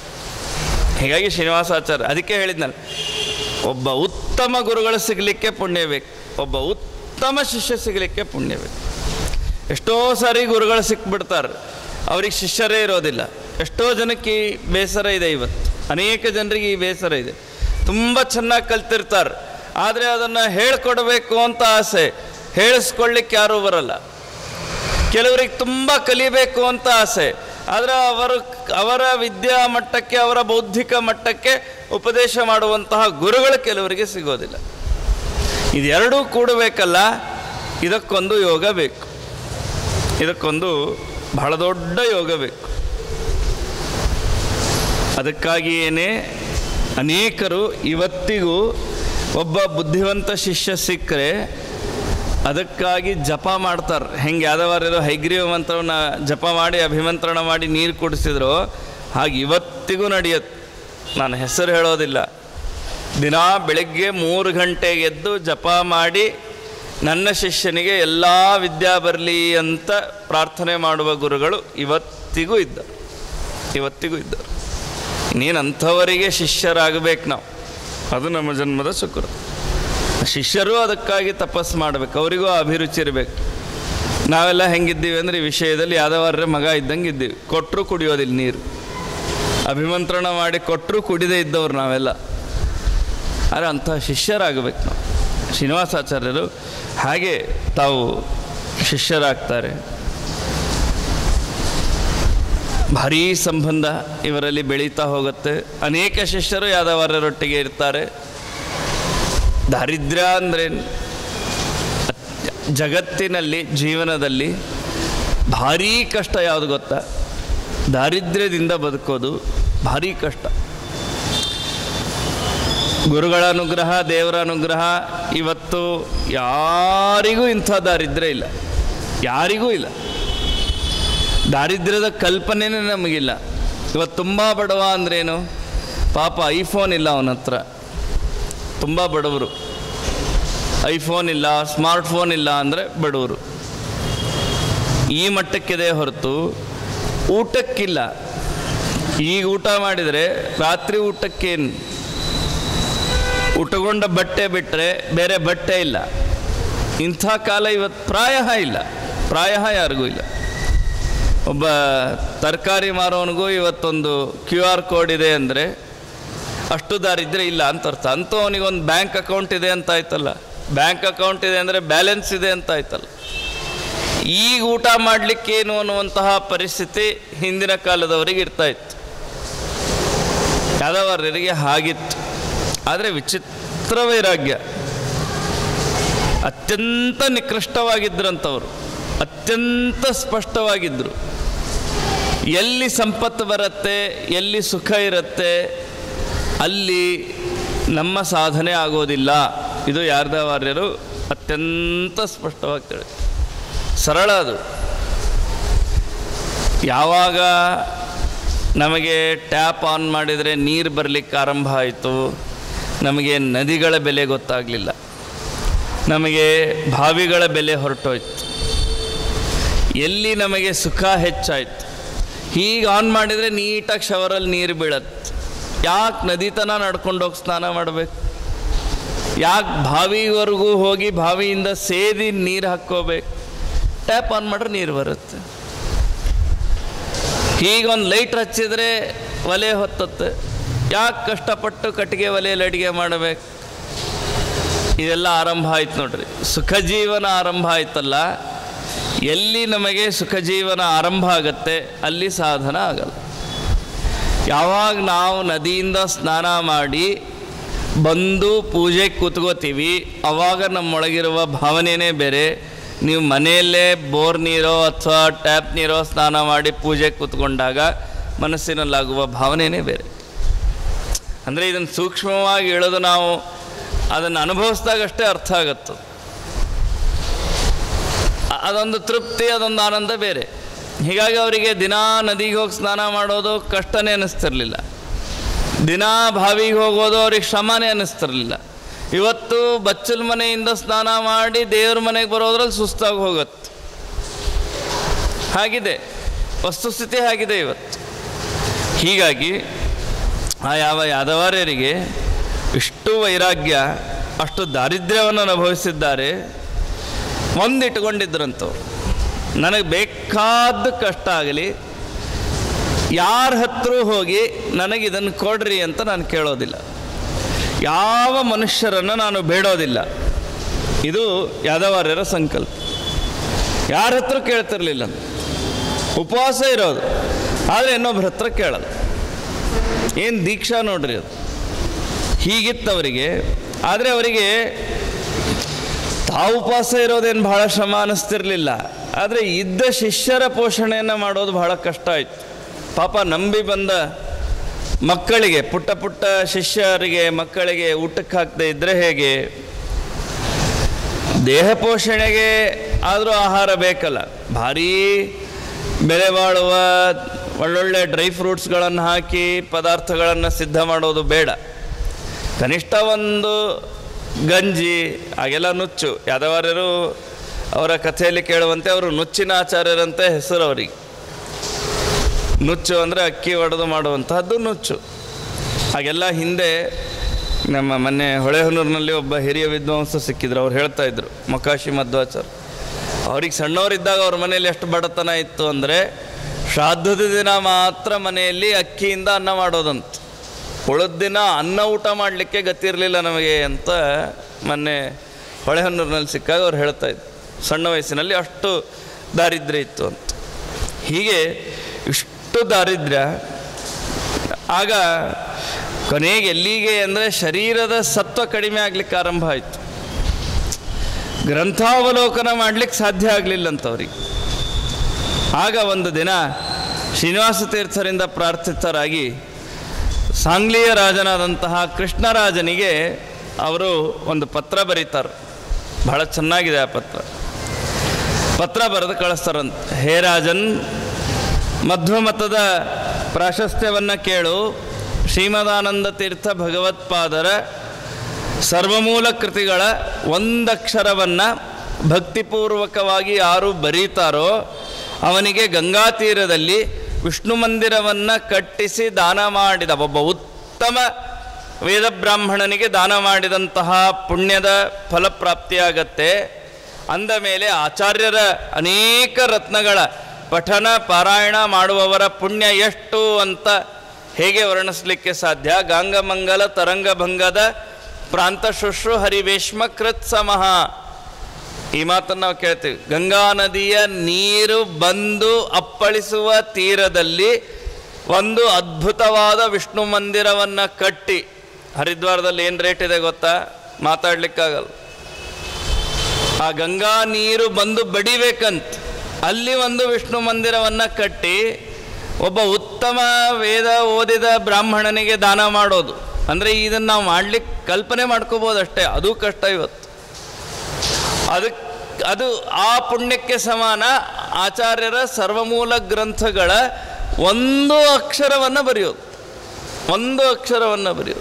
ಹೀಗಾಗಿ ಶ್ರೀನಿವಾಸಾಚಾರ್ಯ ಅದಕ್ಕೆ ಹೇಳಿದ್ನಲ್ಲ ಒಬ್ಬ ಉತ್ತಮ ಗುರುಗಳು ಸಿಗಲಿಕ್ಕೆ ಪುಣ್ಯ ಬೇಕು ಒಬ್ಬ ಉತ್ತಮ ಶಿಷ್ಯ ಸಿಗಲಿಕ್ಕೆ ಪುಣ್ಯ ಬೇಕು ಎಷ್ಟೋ ಸಾರಿ ಗುರುಗಳು ಸಿಕ್ಬಿಡ್ತಾರೆ ಅವ್ರಿಗೆ ಶಿಷ್ಯರೇ ಇರೋದಿಲ್ಲ ಎಷ್ಟೋ ಜನಕ್ಕೆ ಈ ಬೇಸರ ಇದೆ ಇವತ್ತು ಅನೇಕ ಜನರಿಗೆ ಈ ಬೇಸರ ಇದೆ ತುಂಬ ಚೆನ್ನಾಗಿ ಕಲ್ತಿರ್ತಾರೆ ಆದರೆ ಅದನ್ನು ಹೇಳ್ಕೊಡ್ಬೇಕು ಅಂತ ಆಸೆ ಹೇಳಿಸ್ಕೊಳ್ಳಿಕ್ಕೆ ಯಾರೂ ಬರಲ್ಲ ಕೆಲವರಿಗೆ ತುಂಬ ಕಲಿಬೇಕು ಅಂತ ಆಸೆ ಆದರೆ ಅವರು ಅವರ ವಿದ್ಯಾ ಮಟ್ಟಕ್ಕೆ ಅವರ ಬೌದ್ಧಿಕ ಮಟ್ಟಕ್ಕೆ ಉಪದೇಶ ಮಾಡುವಂತಹ ಗುರುಗಳು ಕೆಲವರಿಗೆ ಸಿಗೋದಿಲ್ಲ ಇದೆರಡೂ ಕೂಡಬೇಕಲ್ಲ ಇದಕ್ಕೊಂದು ಯೋಗ ಬೇಕು ಇದಕ್ಕೊಂದು ಬಹಳ ದೊಡ್ಡ ಯೋಗ ಬೇಕು ಅದಕ್ಕಾಗಿಯೇ ಅನೇಕರು ಇವತ್ತಿಗೂ ಒಬ್ಬ ಬುದ್ಧಿವಂತ ಶಿಷ್ಯ ಸಿಕ್ಕರೆ ಅದಕ್ಕಾಗಿ ಜಪ ಮಾಡ್ತಾರೆ ಹೆಂಗೆ ಯಾದವಾರ್ಯರು ಹೈಗ್ರೀವ ಮಂತ್ರವನ್ನು ಜಪ ಮಾಡಿ ಅಭಿಮಂತ್ರಣ ಮಾಡಿ ನೀರು ಕುಡಿಸಿದ್ರು ಹಾಗೆ ಇವತ್ತಿಗೂ ನಡೆಯುತ್ತೆ ನಾನು ಹೆಸರು ಹೇಳೋದಿಲ್ಲ ದಿನಾ ಬೆಳಗ್ಗೆ ಮೂರು ಗಂಟೆಗೆ ಎದ್ದು ಜಪ ಮಾಡಿ ನನ್ನ ಶಿಷ್ಯನಿಗೆ ಎಲ್ಲ ವಿದ್ಯಾ ಬರಲಿ ಅಂತ ಪ್ರಾರ್ಥನೆ ಮಾಡುವ ಗುರುಗಳು ಇವತ್ತಿಗೂ ಇದ್ದರು ಇವತ್ತಿಗೂ ಇದ್ದರು ಇನ್ನೇನು ಅಂಥವರಿಗೆ ಶಿಷ್ಯರಾಗಬೇಕು ನಾವು ಅದು ನಮ್ಮ ಜನ್ಮದ ಸುಕೃತ ಶಿಷ್ಯರು ಅದಕ್ಕಾಗಿ ತಪಸ್ಸು ಮಾಡಬೇಕು ಅವರಿಗೂ ಆ ಅಭಿರುಚಿ ಇರಬೇಕು ನಾವೆಲ್ಲ ಹೆಂಗಿದ್ದೀವಿ ಅಂದರೆ ಈ ವಿಷಯದಲ್ಲಿ ಯಾದವಾರ್ಯ ಮಗ ಇದ್ದಂಗೆ ಇದ್ದೀವಿ ಕೊಟ್ಟರು ಕುಡಿಯೋದಿಲ್ಲ ನೀರು ಅಭಿಮಂತ್ರಣ ಮಾಡಿ ಕೊಟ್ಟರು ಕುಡಿದೇ ಇದ್ದವ್ರು ನಾವೆಲ್ಲ ಆದರೆ ಅಂಥ ಶಿಷ್ಯರಾಗಬೇಕು ನಾವು ಶ್ರೀನಿವಾಸಾಚಾರ್ಯರು ಹಾಗೆ ತಾವು ಶಿಷ್ಯರಾಗ್ತಾರೆ ಭಾರೀ ಸಂಬಂಧ ಇವರಲ್ಲಿ ಬೆಳೀತಾ ಹೋಗುತ್ತೆ ಅನೇಕ ಶಿಷ್ಯರು ಯಾದವಾರ್ಯರೊಟ್ಟಿಗೆ ಇರ್ತಾರೆ ದಾರಿದ್ರ್ಯ ಅಂದರೆ ಜಗತ್ತಿನಲ್ಲಿ ಜೀವನದಲ್ಲಿ ಭಾರೀ ಕಷ್ಟ ಯಾವುದು ಗೊತ್ತಾ ದಾರಿದ್ರ್ಯದಿಂದ ಬದುಕೋದು ಭಾರೀ ಕಷ್ಟ ಗುರುಗಳ ಅನುಗ್ರಹ ದೇವರ ಅನುಗ್ರಹ ಇವತ್ತು ಯಾರಿಗೂ ಇಂಥ ದಾರಿದ್ರ್ಯ ಇಲ್ಲ ಯಾರಿಗೂ ಇಲ್ಲ ದಾರಿದ್ರ್ಯದ ಕಲ್ಪನೆನೇ ನಮಗಿಲ್ಲ ಇವತ್ತು ತುಂಬ ಬಡವ ಅಂದ್ರೇನು ಪಾಪ ಐಫೋನ್ ಇಲ್ಲ ಅವನ ಹತ್ರ ತುಂಬ ಬಡವರು ಐಫೋನ್ ಇಲ್ಲ ಸ್ಮಾರ್ಟ್ಫೋನ್ ಇಲ್ಲ ಅಂದರೆ ಬಡವರು ಈ ಮಟ್ಟಕ್ಕಿದೆ ಹೊರತು ಊಟಕ್ಕಿಲ್ಲ ಈಗ ಊಟ ಮಾಡಿದರೆ ರಾತ್ರಿ ಊಟಕ್ಕೇನು ಉಟ್ಕೊಂಡ ಬಟ್ಟೆ ಬಿಟ್ಟರೆ ಬೇರೆ ಬಟ್ಟೆ ಇಲ್ಲ ಇಂಥ ಕಾಲ ಇವತ್ತು ಪ್ರಾಯ ಇಲ್ಲ ಪ್ರಾಯ ಯಾರಿಗೂ ಇಲ್ಲ ಒಬ್ಬ ತರಕಾರಿ ಮಾರೋನಿಗೂ ಇವತ್ತೊಂದು ಕ್ಯೂ ಆರ್ ಕೋಡ್ ಇದೆ ಅಂದರೆ ಅಷ್ಟು ದಾರಿದ್ರೆ ಇಲ್ಲ ಅಂತ ಅರ್ಥ ಅಂತೂ ಅವನಿಗೊಂದು ಬ್ಯಾಂಕ್ ಅಕೌಂಟ್ ಇದೆ ಅಂತ ಆಯ್ತಲ್ಲ ಬ್ಯಾಂಕ್ ಅಕೌಂಟ್ ಇದೆ ಅಂದರೆ ಬ್ಯಾಲೆನ್ಸ್ ಇದೆ ಅಂತ ಆಯ್ತಲ್ಲ ಈಗ ಊಟ ಮಾಡಲಿಕ್ಕೇನು ಅನ್ನುವಂತಹ ಪರಿಸ್ಥಿತಿ ಹಿಂದಿನ ಕಾಲದವರಿಗೆ ಇರ್ತಾ ಇತ್ತು ಯಾದವರಿಗೆ ಹಾಗಿತ್ತು ಆದರೆ ವಿಚಿತ್ರ ವೈರಾಗ್ಯ ಅತ್ಯಂತ ನಿಕೃಷ್ಟವಾಗಿದ್ದರಂಥವರು ಅತ್ಯಂತ ಸ್ಪಷ್ಟವಾಗಿದ್ದರು ಎಲ್ಲಿ ಸಂಪತ್ತು ಬರುತ್ತೆ ಎಲ್ಲಿ ಸುಖ ಇರುತ್ತೆ ಅಲ್ಲಿ ನಮ್ಮ ಸಾಧನೆ ಆಗೋದಿಲ್ಲ ಇದು ಯಾರ್ದವಾರ್ಯರು ಅತ್ಯಂತ ಸ್ಪಷ್ಟವಾಗಿ ತಿಳಿ ಸರಳ ಅದು ಯಾವಾಗ ನಮಗೆ ಟ್ಯಾಪ್ ಆನ್ ಮಾಡಿದರೆ ನೀರು ಬರಲಿಕ್ಕೆ ಆರಂಭ ಆಯಿತು ನಮಗೆ ನದಿಗಳ ಬೆಲೆ ಗೊತ್ತಾಗಲಿಲ್ಲ ನಮಗೆ ಬಾವಿಗಳ ಬೆಲೆ ಹೊರಟೋಯ್ತು ಎಲ್ಲಿ ನಮಗೆ ಸುಖ ಹೆಚ್ಚಾಯ್ತು ಹೀಗೆ ಆನ್ ಮಾಡಿದರೆ ನೀಟಾಗಿ ಶವರಲ್ಲಿ ನೀರು ಬೀಳತ್ತೆ ಯಾಕೆ ನದಿ ತನ ನಡ್ಕೊಂಡೋಗಿ ಸ್ನಾನ ಮಾಡಬೇಕು ಯಾಕೆ ಬಾವಿವರೆಗೂ ಹೋಗಿ ಬಾವಿಯಿಂದ ಸೇದಿ ನೀರು ಹಾಕ್ಕೋಬೇಕು ಟ್ಯಾಪ್ ಆನ್ ಮಾಡ್ರೆ ನೀರು ಬರುತ್ತೆ ಹೀಗೊಂದು ಲೈಟ್ ಹಚ್ಚಿದರೆ ಒಲೆ ಹೊತ್ತತ್ತೆ ಯಾಕೆ ಕಷ್ಟಪಟ್ಟು ಕಟ್ಟಿಗೆ ಒಲೆಯಲ್ಲಿ ಅಡುಗೆ ಮಾಡಬೇಕು ಇದೆಲ್ಲ ಆರಂಭ ಆಯ್ತು ನೋಡ್ರಿ ಸುಖ ಜೀವನ ಆರಂಭ ಆಯ್ತಲ್ಲ ಎಲ್ಲಿ ನಮಗೆ ಸುಖ ಜೀವನ ಆರಂಭ ಆಗತ್ತೆ ಅಲ್ಲಿ ಸಾಧನ ಆಗಲ್ಲ ಯಾವಾಗ ನಾವು ನದಿಯಿಂದ ಸ್ನಾನ ಮಾಡಿ ಬಂದು ಪೂಜೆಗೆ ಕೂತ್ಕೋತೀವಿ ಅವಾಗ ನಮ್ಮೊಳಗಿರುವ ಭಾವನೆಯೇ ಬೇರೆ ನೀವು ಮನೆಯಲ್ಲೇ ಬೋರ್ ನೀರೋ ಅಥವಾ ಟ್ಯಾಪ್ ನೀರೋ ಸ್ನಾನ ಮಾಡಿ ಪೂಜೆಗೆ ಕೂತ್ಕೊಂಡಾಗ ಮನಸ್ಸಿನಲ್ಲಾಗುವ ಭಾವನೆಯೇ ಬೇರೆ ಅಂದರೆ ಇದನ್ನು ಸೂಕ್ಷ್ಮವಾಗಿ ಹೇಳೋದು ನಾವು ಅದನ್ನು ಅನುಭವಿಸಿದಾಗಷ್ಟೇ ಅರ್ಥ ಆಗತ್ತು ಅ- ಅದೊಂದು ತೃಪ್ತಿ ಅದೊಂದು ಆನಂದ ಬೇರೆ ಹೀಗಾಗಿ ಅವರಿಗೆ ದಿನಾ ನದಿಗೆ ಹೋಗಿ ಸ್ನಾನ ಮಾಡೋದು ಕಷ್ಟನೇ ಅನ್ನಿಸ್ತಿರ್ಲಿಲ್ಲ ದಿನಾ ಬಾವಿಗೆ ಹೋಗೋದು ಅವ್ರಿಗೆ ಶ್ರಮನೇ ಅನ್ನಿಸ್ತಿರ್ಲಿಲ್ಲ ಇವತ್ತು ಬಚ್ಚಲ ಮನೆಯಿಂದ ಸ್ನಾನ ಮಾಡಿ ದೇವ್ರ ಮನೆಗೆ ಬರೋದ್ರಲ್ಲಿ ಸುಸ್ತಾಗಿ ಹೋಗುತ್ತೆ ಹಾಗಿದೆ ವಸ್ತುಸ್ಥಿತಿ ಆಗಿದೆ ಇವತ್ತು ಹೀಗಾಗಿ ಆ ಯಾವ ಯಾದವಾರ್ಯರಿಗೆ ಇಷ್ಟು ವೈರಾಗ್ಯ ಅಷ್ಟು ದಾರಿದ್ರ್ಯವನ್ನು ಅನುಭವಿಸಿದ್ದಾರೆ ಒಂದಿಟ್ಕೊಂಡಿದ್ರಂಥವ್ರು ನನಗೆ ಬೇಕಾದ ಕಷ್ಟ ಆಗಲಿ ಯಾರ ಹತ್ರ ಹೋಗಿ ನನಗೆ ಇದನ್ನು ಕೊಡ್ರಿ ಅಂತ ನಾನು ಕೇಳೋದಿಲ್ಲ ಯಾವ ಮನುಷ್ಯರನ್ನು ನಾನು ಬೇಡೋದಿಲ್ಲ ಇದು ಯಾದವಾರ್ಯರ ಸಂಕಲ್ಪ ಯಾರ ಹತ್ರ ಕೇಳ್ತಿರ್ಲಿಲ್ಲ ಉಪವಾಸ ಇರೋದು ಆದರೆ ಇನ್ನೊಬ್ಬರ ಹತ್ರ ಕೇಳೋದು ಏನು ದೀಕ್ಷಾ ನೋಡ್ರಿ ಅದು ಹೀಗಿತ್ತು ಅವರಿಗೆ ಆದರೆ ಅವರಿಗೆ ತಾವು ಉಪವಾಸ ಇರೋದೇನು ಬಹಳ ಶ್ರಮ ಅನ್ನಿಸ್ತಿರ್ಲಿಲ್ಲ ಆದರೆ ಇದ್ದ ಶಿಷ್ಯರ ಪೋಷಣೆಯನ್ನು ಮಾಡೋದು ಬಹಳ ಕಷ್ಟ ಆಯಿತು ಪಾಪ ನಂಬಿ ಬಂದ ಮಕ್ಕಳಿಗೆ ಪುಟ್ಟ ಪುಟ್ಟ ಶಿಷ್ಯರಿಗೆ ಮಕ್ಕಳಿಗೆ ಊಟಕ್ಕೆ ಹಾಕದೇ ಇದ್ದರೆ ಹೇಗೆ ದೇಹ ಪೋಷಣೆಗೆ ಆದರೂ ಆಹಾರ ಬೇಕಲ್ಲ ಭಾರೀ ಬೆಲೆ ಬಾಳುವ ಒಳ್ಳೊಳ್ಳೆ ಡ್ರೈ ಫ್ರೂಟ್ಸ್ಗಳನ್ನು ಹಾಕಿ ಪದಾರ್ಥಗಳನ್ನು ಸಿದ್ಧ ಮಾಡೋದು ಬೇಡ ಕನಿಷ್ಠ ಒಂದು ಗಂಜಿ ಹಾಗೆಲ್ಲ ನುಚ್ಚು ಯಾದವಾರ್ಯರು ಅವರ ಕಥೆಯಲ್ಲಿ ಕೇಳುವಂತೆ ಅವರು ನುಚ್ಚಿನ ಆಚಾರ್ಯರಂತೆ ಹೆಸರು ಅವರಿಗೆ ನುಚ್ಚು ಅಂದರೆ ಅಕ್ಕಿ ಒಡೆದು ಮಾಡುವಂತಹದ್ದು ನುಚ್ಚು ಹಾಗೆಲ್ಲ ಹಿಂದೆ ನಮ್ಮ ಮೊನ್ನೆ ಹೊಳೆಹೊನ್ನೂರಿನಲ್ಲಿ ಒಬ್ಬ ಹಿರಿಯ ವಿದ್ವಾಂಸ ಸಿಕ್ಕಿದ್ರು ಅವ್ರು ಹೇಳ್ತಾ ಇದ್ರು ಮೊಕಾಶಿ ಮಧ್ವಾಚಾರ್ಯ ಅವ್ರಿಗೆ ಸಣ್ಣವರಿದ್ದಾಗ ಅವ್ರ ಮನೇಲಿ ಎಷ್ಟು ಬಡತನ ಇತ್ತು ಅಂದರೆ ಶ್ರಾದ್ದದ ದಿನ ಮಾತ್ರ ಮನೆಯಲ್ಲಿ ಅಕ್ಕಿಯಿಂದ ಅನ್ನ ಮಾಡೋದಂತ ಉಳಿದ ದಿನ ಅನ್ನ ಊಟ ಮಾಡಲಿಕ್ಕೆ ಗತಿ ಇರಲಿಲ್ಲ ನಮಗೆ ಅಂತ ಮೊನ್ನೆ ಹೊಳೆಹೊನ್ನೂರಿನಲ್ಲಿ ಸಿಕ್ಕಾಗ ಅವ್ರು ಹೇಳ್ತಾ ಇದ್ರು ಸಣ್ಣ ವಯಸ್ಸಿನಲ್ಲಿ ಅಷ್ಟು ದಾರಿದ್ರ್ಯ ಇತ್ತು ಅಂತ ಹೀಗೆ ಇಷ್ಟು ದಾರಿದ್ರ್ಯ ಆಗ ಕೊನೆಗೆ ಎಲ್ಲಿಗೆ ಅಂದರೆ ಶರೀರದ ಸತ್ವ ಕಡಿಮೆ ಆಗಲಿಕ್ಕೆ ಆರಂಭ ಆಯಿತು ಗ್ರಂಥಾವಲೋಕನ ಮಾಡಲಿಕ್ಕೆ ಸಾಧ್ಯ ಆಗಲಿಲ್ಲಂತವ್ರಿಗೆ ಆಗ ಒಂದು ದಿನ ಶ್ರೀನಿವಾಸ ತೀರ್ಥರಿಂದ ಪ್ರಾರ್ಥಿತರಾಗಿ ಸಾಂಗ್ಲಿಯ ರಾಜನಾದಂತಹ ಕೃಷ್ಣರಾಜನಿಗೆ ಅವರು ಒಂದು ಪತ್ರ ಬರೀತಾರೆ ಬಹಳ ಚೆನ್ನಾಗಿದೆ ಆ ಪತ್ರ ಪತ್ರ ಬರೆದು ಕಳಿಸ್ತಾರಂತ ಹೇ ರಾಜನ್ ಮಧ್ವಮತದ ಪ್ರಾಶಸ್ತ್ಯವನ್ನು ಕೇಳು ಶ್ರೀಮದಾನಂದ ತೀರ್ಥ ಭಗವತ್ಪಾದರ ಸರ್ವಮೂಲ ಕೃತಿಗಳ ಒಂದಕ್ಷರವನ್ನು ಭಕ್ತಿಪೂರ್ವಕವಾಗಿ ಯಾರು ಬರೀತಾರೋ ಅವನಿಗೆ ಗಂಗಾ ತೀರದಲ್ಲಿ ವಿಷ್ಣು ಮಂದಿರವನ್ನು ಕಟ್ಟಿಸಿ ದಾನ ಮಾಡಿದ ಒಬ್ಬ ಉತ್ತಮ ವೇದಬ್ರಾಹ್ಮಣನಿಗೆ ದಾನ ಮಾಡಿದಂತಹ ಪುಣ್ಯದ ಫಲಪ್ರಾಪ್ತಿಯಾಗತ್ತೆ ಅಂದ ಮೇಲೆ ಆಚಾರ್ಯರ ಅನೇಕ ರತ್ನಗಳ ಪಠನ ಪಾರಾಯಣ ಮಾಡುವವರ ಪುಣ್ಯ ಎಷ್ಟು ಅಂತ ಹೇಗೆ ವರ್ಣಿಸಲಿಕ್ಕೆ ಸಾಧ್ಯ ಗಾಂಗಮಂಗಲ ತರಂಗಭಂಗದ ಪ್ರಾಂತ ಶುಶ್ರು ಹರಿವೇಶ್ಮ ಕೃತ್ ಸಮಃ ಈ ಮಾತನ್ನು ನಾವು ಕೇಳ್ತೀವಿ ಗಂಗಾ ನದಿಯ ನೀರು ಬಂದು ಅಪ್ಪಳಿಸುವ ತೀರದಲ್ಲಿ ಒಂದು ಅದ್ಭುತವಾದ ವಿಷ್ಣು ಮಂದಿರವನ್ನು ಕಟ್ಟಿ ಹರಿದ್ವಾರದಲ್ಲಿ ಏನು ರೇಟ್ ಇದೆ ಗೊತ್ತಾ ಮಾತಾಡ್ಲಿಕ್ಕಾಗಲ್ಲ ಆ ಗಂಗಾ ನೀರು ಬಂದು ಬಡಿಬೇಕಂತ ಅಲ್ಲಿ ಒಂದು ವಿಷ್ಣು ಮಂದಿರವನ್ನು ಕಟ್ಟಿ ಒಬ್ಬ ಉತ್ತಮ ವೇದ ಓದಿದ ಬ್ರಾಹ್ಮಣನಿಗೆ ದಾನ ಮಾಡೋದು ಅಂದರೆ ಇದನ್ನು ನಾವು ಮಾಡ್ಲಿಕ್ಕೆ ಕಲ್ಪನೆ ಮಾಡ್ಕೋಬೋದು ಅಷ್ಟೇ ಅದು ಕಷ್ಟ ಇವತ್ತು ಅದಕ್ಕೆ ಅದು ಆ ಪುಣ್ಯಕ್ಕೆ ಸಮಾನ ಆಚಾರ್ಯರ ಸರ್ವಮೂಲ ಗ್ರಂಥಗಳ ಒಂದು ಅಕ್ಷರವನ್ನು ಬರೆಯೋದು ಒಂದು ಅಕ್ಷರವನ್ನು ಬರೆಯೋದು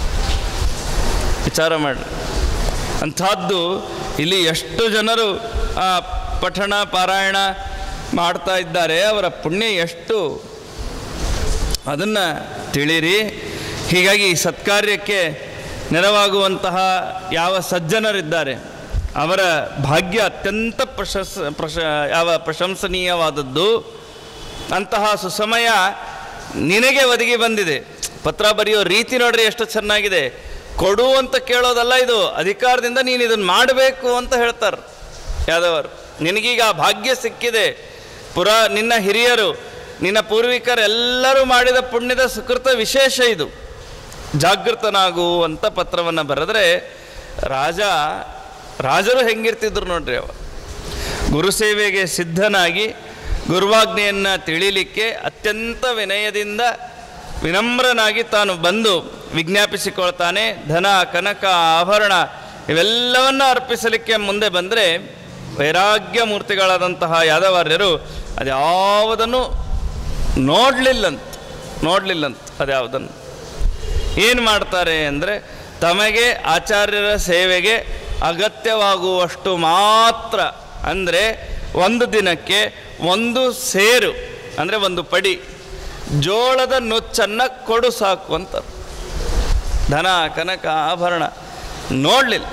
ವಿಚಾರ ಮಾಡಿ ಅಂಥದ್ದು ಇಲ್ಲಿ ಎಷ್ಟು ಜನರು ಆ ಪಠಣ ಪಾರಾಯಣ ಮಾಡ್ತಾ ಇದ್ದಾರೆ ಅವರ ಪುಣ್ಯ ಎಷ್ಟು ಅದನ್ನು ತಿಳಿರಿ ಹೀಗಾಗಿ ಈ ಸತ್ಕಾರ್ಯಕ್ಕೆ ನೆರವಾಗುವಂತಹ ಯಾವ ಸಜ್ಜನರಿದ್ದಾರೆ ಅವರ ಭಾಗ್ಯ ಅತ್ಯಂತ ಪ್ರಶಸ್ ಪ್ರಶ ಯಾವ ಪ್ರಶಂಸನೀಯವಾದದ್ದು ಅಂತಹ ಸುಸಮಯ ನಿನಗೆ ಒದಗಿ ಬಂದಿದೆ ಪತ್ರ ಬರೆಯೋ ರೀತಿ ನೋಡ್ರಿ ಎಷ್ಟು ಚೆನ್ನಾಗಿದೆ ಕೊಡು ಅಂತ ಕೇಳೋದಲ್ಲ ಇದು ಅಧಿಕಾರದಿಂದ ನೀನು ಇದನ್ನು ಮಾಡಬೇಕು ಅಂತ ಹೇಳ್ತಾರೆ ಯಾದವರು ನಿನಗೀಗ ಆ ಭಾಗ್ಯ ಸಿಕ್ಕಿದೆ ಪುರ ನಿನ್ನ ಹಿರಿಯರು ನಿನ್ನ ಪೂರ್ವಿಕರೆಲ್ಲರೂ ಮಾಡಿದ ಪುಣ್ಯದ ಸುಕೃತ ವಿಶೇಷ ಇದು ಜಾಗೃತನಾಗು ಅಂತ ಪತ್ರವನ್ನು ಬರೆದ್ರೆ ರಾಜ ರಾಜರು ಹೆಂಗಿರ್ತಿದ್ರು ನೋಡ್ರಿ ಅವ ಗುರುಸೇವೆಗೆ ಸಿದ್ಧನಾಗಿ ಗುರುವಾಜ್ಞೆಯನ್ನು ತಿಳಿಲಿಕ್ಕೆ ಅತ್ಯಂತ ವಿನಯದಿಂದ ವಿನಮ್ರನಾಗಿ ತಾನು ಬಂದು ವಿಜ್ಞಾಪಿಸಿಕೊಳ್ತಾನೆ ಧನ ಕನಕ ಆಭರಣ ಇವೆಲ್ಲವನ್ನು ಅರ್ಪಿಸಲಿಕ್ಕೆ ಮುಂದೆ ಬಂದರೆ ವೈರಾಗ್ಯ ಮೂರ್ತಿಗಳಾದಂತಹ ಯಾದವಾರ್ಯರು ಅದ್ಯಾವುದನ್ನು ನೋಡಲಿಲ್ಲಂತ ನೋಡಲಿಲ್ಲಂತ ಅದ್ಯಾವುದನ್ನು ಏನು ಮಾಡ್ತಾರೆ ಅಂದರೆ ತಮಗೆ ಆಚಾರ್ಯರ ಸೇವೆಗೆ ಅಗತ್ಯವಾಗುವಷ್ಟು ಮಾತ್ರ ಅಂದರೆ ಒಂದು ದಿನಕ್ಕೆ ಒಂದು ಸೇರು ಅಂದರೆ ಒಂದು ಪಡಿ ಜೋಳದ ನುಚ್ಚನ್ನು ಕೊಡು ಸಾಕು ಅಂತ ಧನ ಕನಕ ಆಭರಣ ನೋಡಲಿಲ್ಲ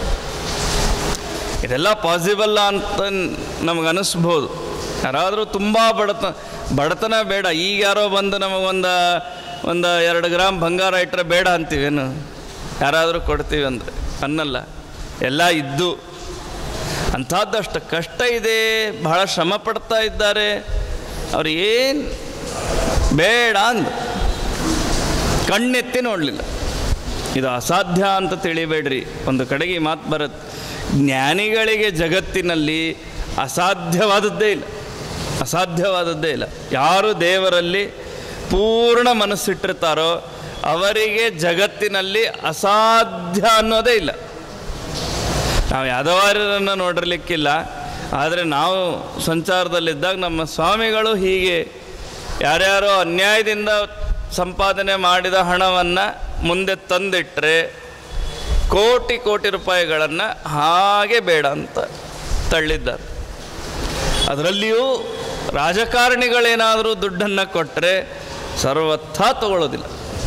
ಇದೆಲ್ಲ ಪಾಸಿಬಲ್ಲ ಅಂತ ನಮಗೆ ಅನಿಸ್ಬೋದು ಯಾರಾದರೂ ತುಂಬ ಬಡತ ಬಡತನ ಬೇಡ ಈಗ ಯಾರೋ ಬಂದು ನಮಗೊಂದು ಒಂದು ಎರಡು ಗ್ರಾಮ್ ಬಂಗಾರ ಇಟ್ಟರೆ ಬೇಡ ಅಂತೀವೇನು ಯಾರಾದರೂ ಕೊಡ್ತೀವಿ ಅಂದರೆ ಅನ್ನಲ್ಲ ಎಲ್ಲ ಇದ್ದು ಅಂಥದ್ದಷ್ಟು ಕಷ್ಟ ಇದೆ ಬಹಳ ಶ್ರಮ ಪಡ್ತಾ ಇದ್ದಾರೆ ಅವ್ರು ಏನು ಬೇಡ ಅಂದ ಕಣ್ಣೆತ್ತಿ ನೋಡಲಿಲ್ಲ ಇದು ಅಸಾಧ್ಯ ಅಂತ ತಿಳಿಬೇಡ್ರಿ ಒಂದು ಕಡೆಗೆ ಈ ಮಾತು ಬರುತ್ತೆ ಜ್ಞಾನಿಗಳಿಗೆ ಜಗತ್ತಿನಲ್ಲಿ ಅಸಾಧ್ಯವಾದದ್ದೇ ಇಲ್ಲ ಅಸಾಧ್ಯವಾದದ್ದೇ ಇಲ್ಲ ಯಾರು ದೇವರಲ್ಲಿ ಪೂರ್ಣ ಮನಸ್ಸಿಟ್ಟಿರ್ತಾರೋ ಅವರಿಗೆ ಜಗತ್ತಿನಲ್ಲಿ ಅಸಾಧ್ಯ ಅನ್ನೋದೇ ಇಲ್ಲ ನಾವು ಯಾದವಾರ್ಯರನ್ನು ನೋಡಿರ್ಲಿಕ್ಕಿಲ್ಲ ಆದರೆ ನಾವು ಸಂಚಾರದಲ್ಲಿದ್ದಾಗ ನಮ್ಮ ಸ್ವಾಮಿಗಳು ಹೀಗೆ ಯಾರ್ಯಾರೋ ಅನ್ಯಾಯದಿಂದ ಸಂಪಾದನೆ ಮಾಡಿದ ಹಣವನ್ನು ಮುಂದೆ ತಂದಿಟ್ಟರೆ ಕೋಟಿ ಕೋಟಿ ರೂಪಾಯಿಗಳನ್ನು ಹಾಗೆ ಬೇಡ ಅಂತ ತಳ್ಳಿದ್ದಾರೆ ಅದರಲ್ಲಿಯೂ ರಾಜಕಾರಣಿಗಳೇನಾದರೂ ದುಡ್ಡನ್ನು ಕೊಟ್ಟರೆ ಸರ್ವಥ ತಗೊಳ್ಳೋದಿಲ್ಲ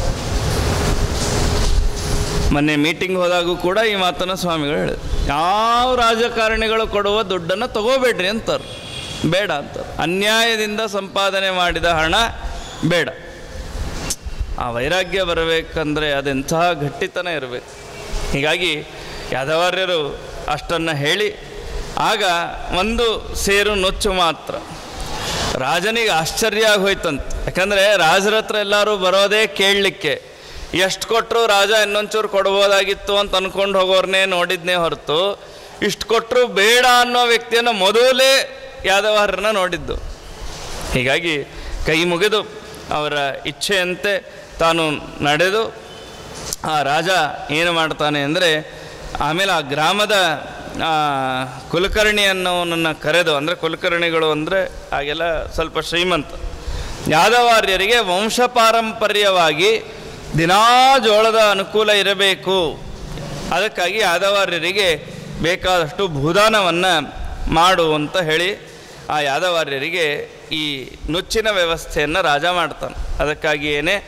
ಮೊನ್ನೆ ಮೀಟಿಂಗ್ ಹೋದಾಗೂ ಕೂಡ ಈ ಮಾತನ್ನು ಸ್ವಾಮಿಗಳು ಹೇಳಿದ್ರು ಯಾವ ರಾಜಕಾರಣಿಗಳು ಕೊಡುವ ದುಡ್ಡನ್ನು ತಗೋಬೇಡ್ರಿ ಅಂತಾರೆ ಬೇಡ ಅಂತಾರೆ ಅನ್ಯಾಯದಿಂದ ಸಂಪಾದನೆ ಮಾಡಿದ ಹಣ ಬೇಡ ಆ ವೈರಾಗ್ಯ ಬರಬೇಕಂದ್ರೆ ಅದೆಂತಹ ಗಟ್ಟಿತನ ಇರಬೇಕು ಹೀಗಾಗಿ ಯಾದವಾರ್ಯರು ಅಷ್ಟನ್ನು ಹೇಳಿ ಆಗ ಒಂದು ಸೇರು ನೊಚ್ಚು ಮಾತ್ರ ರಾಜನಿಗೆ ಆಶ್ಚರ್ಯ ಆಗೋಯ್ತಂತೆ ಯಾಕಂದರೆ ರಾಜರ ಹತ್ರ ಎಲ್ಲರೂ ಬರೋದೇ ಕೇಳಲಿಕ್ಕೆ ಎಷ್ಟು ಕೊಟ್ಟರು ರಾಜ ಇನ್ನೊಂಚೂರು ಕೊಡ್ಬೋದಾಗಿತ್ತು ಅಂತ ಅಂದ್ಕೊಂಡು ಹೋಗೋರ್ನೇ ನೋಡಿದ್ನೇ ಹೊರತು ಇಷ್ಟು ಕೊಟ್ಟರು ಬೇಡ ಅನ್ನೋ ವ್ಯಕ್ತಿಯನ್ನು ಮೊದಲೇ ಯಾದವಾರನ್ನ ನೋಡಿದ್ದು ಹೀಗಾಗಿ ಕೈ ಮುಗಿದು ಅವರ ಇಚ್ಛೆಯಂತೆ ತಾನು ನಡೆದು ಆ ರಾಜ ಏನು ಮಾಡ್ತಾನೆ ಅಂದರೆ ಆಮೇಲೆ ಆ ಗ್ರಾಮದ ಆ, ಕುಲಕರ್ಣಿ ಅನ್ನೋನನ್ನು ಕರೆದು ಅಂದರೆ ಕುಲಕರ್ಣಿಗಳು ಅಂದರೆ ಆಗೆಲ್ಲ ಸ್ವಲ್ಪ ಶ್ರೀಮಂತ ಯಾದವಾರ್ಯರಿಗೆ ವಂಶ ಪಾರಂಪರ್ಯವಾಗಿ ದಿನಾ ಜೋಳದ ಅನುಕೂಲ ಇರಬೇಕು ಅದಕ್ಕಾಗಿ ಯಾದವಾರ್ಯರಿಗೆ ಬೇಕಾದಷ್ಟು ಭೂದಾನವನ್ನು ಮಾಡು ಅಂತ ಹೇಳಿ ಆ ಯಾದವಾರ್ಯರಿಗೆ ಈ ನುಚ್ಚಿನ ವ್ಯವಸ್ಥೆಯನ್ನು ರಾಜ ಮಾಡ್ತಾನೆ ಅದಕ್ಕಾಗಿಯೇ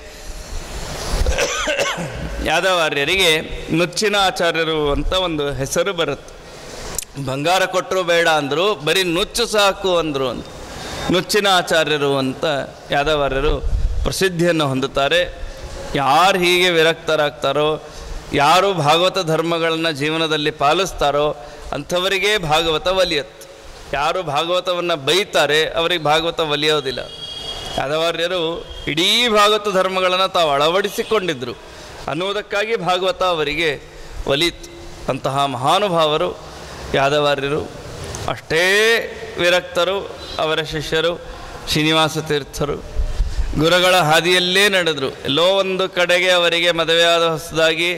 ಯಾದವಾರ್ಯರಿಗೆ ನುಚ್ಚಿನ ಆಚಾರ್ಯರು ಅಂತ ಒಂದು ಹೆಸರು ಬರುತ್ತೆ ಬಂಗಾರ ಕೊಟ್ಟರು ಬೇಡ ಅಂದರು ಬರೀ ನುಚ್ಚು ಸಾಕು ಅಂದರು ಅಂತ ನುಚ್ಚಿನ ಆಚಾರ್ಯರು ಅಂತ ಯಾದವಾರ್ಯರು ಪ್ರಸಿದ್ಧಿಯನ್ನು ಹೊಂದುತ್ತಾರೆ ಯಾರು ಹೀಗೆ ವಿರಕ್ತರಾಗ್ತಾರೋ ಯಾರು ಭಾಗವತ ಧರ್ಮಗಳನ್ನು ಜೀವನದಲ್ಲಿ ಪಾಲಿಸ್ತಾರೋ ಅಂಥವರಿಗೇ ಭಾಗವತ ಒಲಿಯತ್ತೆ ಯಾರು ಭಾಗವತವನ್ನು ಬೈತಾರೆ ಅವರಿಗೆ ಭಾಗವತ ಒಲಿಯೋದಿಲ್ಲ ಯಾದವಾರ್ಯರು ಇಡೀ ಭಾಗವತ ಧರ್ಮಗಳನ್ನು ತಾವು ಅಳವಡಿಸಿಕೊಂಡಿದ್ದರು ಅನ್ನುವುದಕ್ಕಾಗಿ ಭಾಗವತ ಅವರಿಗೆ ಒಲಿತು ಅಂತಹ ಮಹಾನುಭಾವರು ಯಾದವಾರ್ಯರು ಅಷ್ಟೇ ವಿರಕ್ತರು ಅವರ ಶಿಷ್ಯರು ಶ್ರೀನಿವಾಸ ತೀರ್ಥರು ಗುರುಗಳ ಹಾದಿಯಲ್ಲೇ ನಡೆದರು ಎಲ್ಲೋ ಒಂದು ಕಡೆಗೆ ಅವರಿಗೆ ಮದುವೆಯಾದ ಹೊಸದಾಗಿ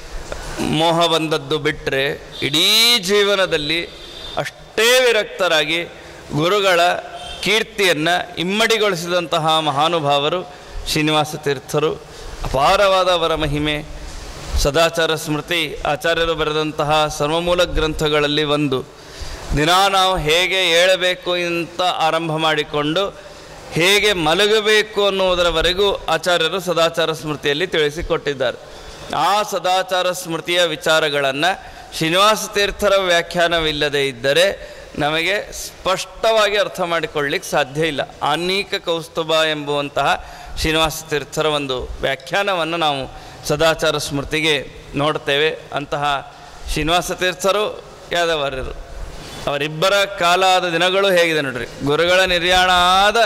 ಮೋಹ ಬಂದದ್ದು ಬಿಟ್ಟರೆ ಇಡೀ ಜೀವನದಲ್ಲಿ ಅಷ್ಟೇ ವಿರಕ್ತರಾಗಿ ಗುರುಗಳ ಕೀರ್ತಿಯನ್ನು ಇಮ್ಮಡಿಗೊಳಿಸಿದಂತಹ ಮಹಾನುಭಾವರು ಶ್ರೀನಿವಾಸ ತೀರ್ಥರು ಅಪಾರವಾದ ಅವರ ಮಹಿಮೆ ಸದಾಚಾರ ಸ್ಮೃತಿ ಆಚಾರ್ಯರು ಬರೆದಂತಹ ಸರ್ವಮೂಲ ಗ್ರಂಥಗಳಲ್ಲಿ ಒಂದು ದಿನ ನಾವು ಹೇಗೆ ಏಳಬೇಕು ಅಂತ ಆರಂಭ ಮಾಡಿಕೊಂಡು ಹೇಗೆ ಮಲಗಬೇಕು ಅನ್ನುವುದರವರೆಗೂ ಆಚಾರ್ಯರು ಸದಾಚಾರ ಸ್ಮೃತಿಯಲ್ಲಿ ತಿಳಿಸಿಕೊಟ್ಟಿದ್ದಾರೆ ಆ ಸದಾಚಾರ ಸ್ಮೃತಿಯ ವಿಚಾರಗಳನ್ನು ಶ್ರೀನಿವಾಸ ತೀರ್ಥರ ವ್ಯಾಖ್ಯಾನವಿಲ್ಲದೆ ಇದ್ದರೆ ನಮಗೆ ಸ್ಪಷ್ಟವಾಗಿ ಅರ್ಥ ಮಾಡಿಕೊಳ್ಳಿಕ್ಕೆ ಸಾಧ್ಯ ಇಲ್ಲ ಆನೀಕ ಕೌಸ್ತುಭ ಎಂಬುವಂತಹ ಶ್ರೀನಿವಾಸ ತೀರ್ಥರ ಒಂದು ವ್ಯಾಖ್ಯಾನವನ್ನು ನಾವು ಸದಾಚಾರ ಸ್ಮೃತಿಗೆ ನೋಡ್ತೇವೆ ಅಂತಹ ಶ್ರೀನಿವಾಸ ತೀರ್ಥರು ಯಾದವಾರ್ಯರು ಅವರಿಬ್ಬರ ಕಾಲ ಆದ ದಿನಗಳು ಹೇಗಿದೆ ನೋಡ್ರಿ ಗುರುಗಳ ನಿರ್ಯಾಣ ಆದ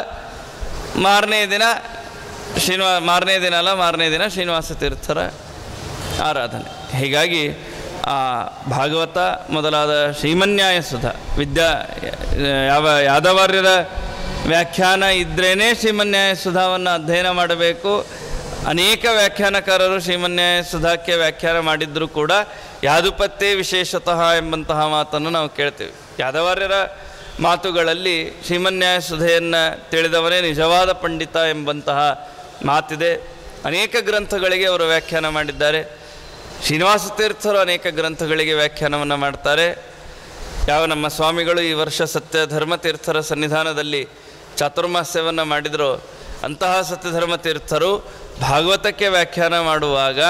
ಮಾರನೇ ದಿನ ಶ್ರೀನಿವಾ ಮಾರನೇ ದಿನ ಅಲ್ಲ ಮಾರನೇ ದಿನ ಶ್ರೀನಿವಾಸ ತೀರ್ಥರ ಆರಾಧನೆ ಹೀಗಾಗಿ ಆ ಭಾಗವತ ಮೊದಲಾದ ಶ್ರೀಮನ್ಯಾಯ ಸುಧ ವಿದ್ಯಾ ಯಾವ ಯಾದವಾರ್ಯರ ವ್ಯಾಖ್ಯಾನ ಇದ್ರೇ ಶ್ರೀಮನ್ಯಾಯ ಸುಧಾವನ್ನು ಅಧ್ಯಯನ ಮಾಡಬೇಕು ಅನೇಕ ವ್ಯಾಖ್ಯಾನಕಾರರು ಶ್ರೀಮನ್ಯಾಯ ಸುಧಾಕ್ಕೆ ವ್ಯಾಖ್ಯಾನ ಮಾಡಿದ್ದರೂ ಕೂಡ ಯಾದುಪತ್ತೇ ವಿಶೇಷತಃ ಎಂಬಂತಹ ಮಾತನ್ನು ನಾವು ಕೇಳ್ತೇವೆ ಯಾದವಾರ್ಯರ ಮಾತುಗಳಲ್ಲಿ ಶ್ರೀಮನ್ಯಾಯ ಸುಧೆಯನ್ನು ತಿಳಿದವನೇ ನಿಜವಾದ ಪಂಡಿತ ಎಂಬಂತಹ ಮಾತಿದೆ ಅನೇಕ ಗ್ರಂಥಗಳಿಗೆ ಅವರು ವ್ಯಾಖ್ಯಾನ ಮಾಡಿದ್ದಾರೆ ಶ್ರೀನಿವಾಸ ತೀರ್ಥರು ಅನೇಕ ಗ್ರಂಥಗಳಿಗೆ ವ್ಯಾಖ್ಯಾನವನ್ನು ಮಾಡ್ತಾರೆ ಯಾವ ನಮ್ಮ ಸ್ವಾಮಿಗಳು ಈ ವರ್ಷ ಸತ್ಯ ಧರ್ಮತೀರ್ಥರ ಸನ್ನಿಧಾನದಲ್ಲಿ ಚಾತುರ್ಮಾಸ್ಯವನ್ನು ಮಾಡಿದರೋ ಅಂತಹ ಸತ್ಯಧರ್ಮ ತೀರ್ಥರು ಭಾಗವತಕ್ಕೆ ವ್ಯಾಖ್ಯಾನ ಮಾಡುವಾಗ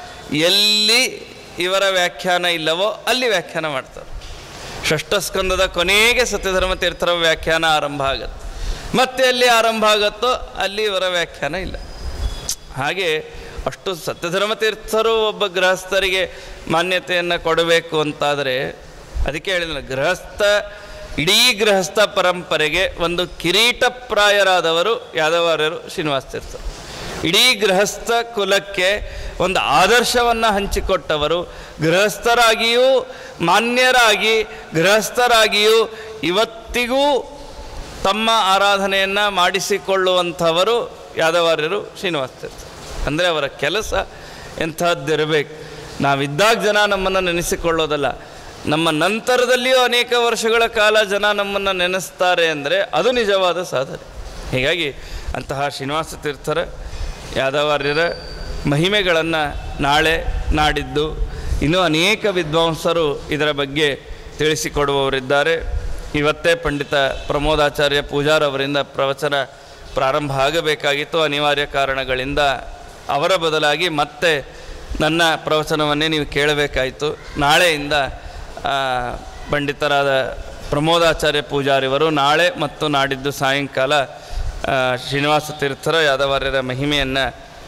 ಎಲ್ಲಿ ಇವರ ವ್ಯಾಖ್ಯಾನ ಇಲ್ಲವೋ ಅಲ್ಲಿ ವ್ಯಾಖ್ಯಾನ ಮಾಡ್ತಾರೆ ಷಷ್ಠಸ್ಕಂದದ ಕೊನೆಗೆ ಸತ್ಯಧರ್ಮ ತೀರ್ಥರ ವ್ಯಾಖ್ಯಾನ ಆರಂಭ ಆಗತ್ತೆ ಮತ್ತೆ ಎಲ್ಲಿ ಆರಂಭ ಆಗುತ್ತೋ ಅಲ್ಲಿ ಇವರ ವ್ಯಾಖ್ಯಾನ ಇಲ್ಲ ಹಾಗೆ ಅಷ್ಟು ಸತ್ಯಧರ್ಮ ತೀರ್ಥರು ಒಬ್ಬ ಗೃಹಸ್ಥರಿಗೆ ಮಾನ್ಯತೆಯನ್ನು ಕೊಡಬೇಕು ಅಂತಾದರೆ ಅದಕ್ಕೆ ಹೇಳಿದ ಗೃಹಸ್ಥ ಇಡೀ ಗೃಹಸ್ಥ ಪರಂಪರೆಗೆ ಒಂದು ಕಿರೀಟಪ್ರಾಯರಾದವರು ಯಾದವಾರ್ಯರು ಶ್ರೀನಿವಾಸ ತೀರ್ಥರು ಇಡೀ ಗೃಹಸ್ಥ ಕುಲಕ್ಕೆ ಒಂದು ಆದರ್ಶವನ್ನು ಹಂಚಿಕೊಟ್ಟವರು ಗೃಹಸ್ಥರಾಗಿಯೂ ಮಾನ್ಯರಾಗಿ ಗೃಹಸ್ಥರಾಗಿಯೂ ಇವತ್ತಿಗೂ ತಮ್ಮ ಆರಾಧನೆಯನ್ನು ಮಾಡಿಸಿಕೊಳ್ಳುವಂಥವರು ಯಾದವಾರ್ಯರು ಶ್ರೀನಿವಾಸ ತೀರ್ಥ ಅಂದರೆ ಅವರ ಕೆಲಸ ಎಂಥದ್ದಿರಬೇಕು ನಾವಿದ್ದಾಗ ಜನ ನಮ್ಮನ್ನು ನೆನೆಸಿಕೊಳ್ಳೋದಲ್ಲ ನಮ್ಮ ನಂತರದಲ್ಲಿಯೂ ಅನೇಕ ವರ್ಷಗಳ ಕಾಲ ಜನ ನಮ್ಮನ್ನು ನೆನೆಸ್ತಾರೆ ಅಂದರೆ ಅದು ನಿಜವಾದ ಸಾಧನೆ ಹೀಗಾಗಿ ಅಂತಹ ಶ್ರೀನಿವಾಸ ತೀರ್ಥರ ಯಾದವಾರ್ಯರ ಮಹಿಮೆಗಳನ್ನು ನಾಳೆ ನಾಡಿದ್ದು ಇನ್ನೂ ಅನೇಕ ವಿದ್ವಾಂಸರು ಇದರ ಬಗ್ಗೆ ತಿಳಿಸಿಕೊಡುವವರಿದ್ದಾರೆ ಇವತ್ತೇ ಪಂಡಿತ ಪ್ರಮೋದಾಚಾರ್ಯ ಪೂಜಾರ್ ಅವರಿಂದ ಪ್ರವಚನ ಪ್ರಾರಂಭ ಆಗಬೇಕಾಗಿತ್ತು ಅನಿವಾರ್ಯ ಕಾರಣಗಳಿಂದ ಅವರ ಬದಲಾಗಿ ಮತ್ತೆ ನನ್ನ ಪ್ರವಚನವನ್ನೇ ನೀವು ಕೇಳಬೇಕಾಯಿತು ನಾಳೆಯಿಂದ ಆ, ಪಂಡಿತರಾದ ಪ್ರಮೋದಾಚಾರ್ಯ ಪೂಜಾರಿವರು ನಾಳೆ ಮತ್ತು ನಾಡಿದ್ದು ಸಾಯಂಕಾಲ ಆ, ಶ್ರೀನಿವಾಸ ತೀರ್ಥರ ಯಾದವಾರ್ಯರ ಮಹಿಮೆಯನ್ನು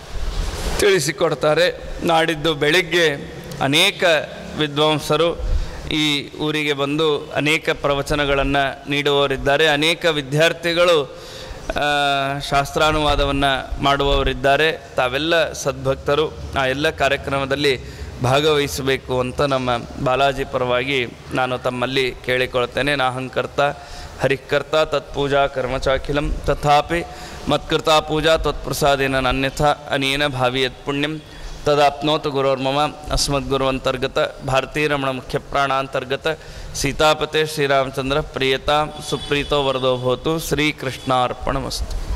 ತಿಳಿಸಿಕೊಡ್ತಾರೆ ನಾಡಿದ್ದು ಬೆಳಿಗ್ಗೆ ಅನೇಕ ವಿದ್ವಾಂಸರು ಈ ಊರಿಗೆ ಬಂದು ಅನೇಕ ಪ್ರವಚನಗಳನ್ನು ನೀಡುವವರಿದ್ದಾರೆ ಅನೇಕ ವಿದ್ಯಾರ್ಥಿಗಳು ಆ, ಶಾಸ್ತ್ರಾನುವಾದವನ್ನು ಮಾಡುವವರಿದ್ದಾರೆ ತಾವೆಲ್ಲ ಸದ್ಭಕ್ತರು ಆ ಎಲ್ಲ ಕಾರ್ಯಕ್ರಮದಲ್ಲಿ ಭಾಗವಹಿಸಬೇಕು ಅಂತ ನಮ್ಮ ಬಾಲಾಜಿ ಪರವಾಗಿ ನಾನು ತಮ್ಮಲ್ಲಿ ಕೇಳಿಕೊಳ್ತೇನೆ ನಾಹಂಕರ್ತ ಹರಿಕರ್ತ ತತ್ಪೂಜಾ ಕರ್ಮಚಾಖಿಲಂ ತಥಾಪಿ ಮತ್ಕೃತಾ ಪೂಜಾ ತ್ವತ್ಪ್ರಸಾದೇನ ಅನ್ಯಥಾ ಅನೇನ ಭಾವಿ ಯತ್ ಪುಣ್ಯಂ ತದಾಪ್ನೋತು ಗುರೋರ್ಮಮ ಅಸ್ಮದ್ಗುರುವಂತರ್ಗತ ಭಾರತೀರಮಣ ಮುಖ್ಯ ಪ್ರಾಣಾಂತರ್ಗತ ಸೀತಾಪತೆ ಶ್ರೀರಾಮಚಂದ್ರ ಪ್ರಿಯತಾ ಸುಪ್ರೀತೋ ವರದೋ ಭವತು ಶ್ರೀಕೃಷ್ಣಾರ್ಪಣಮಸ್ತು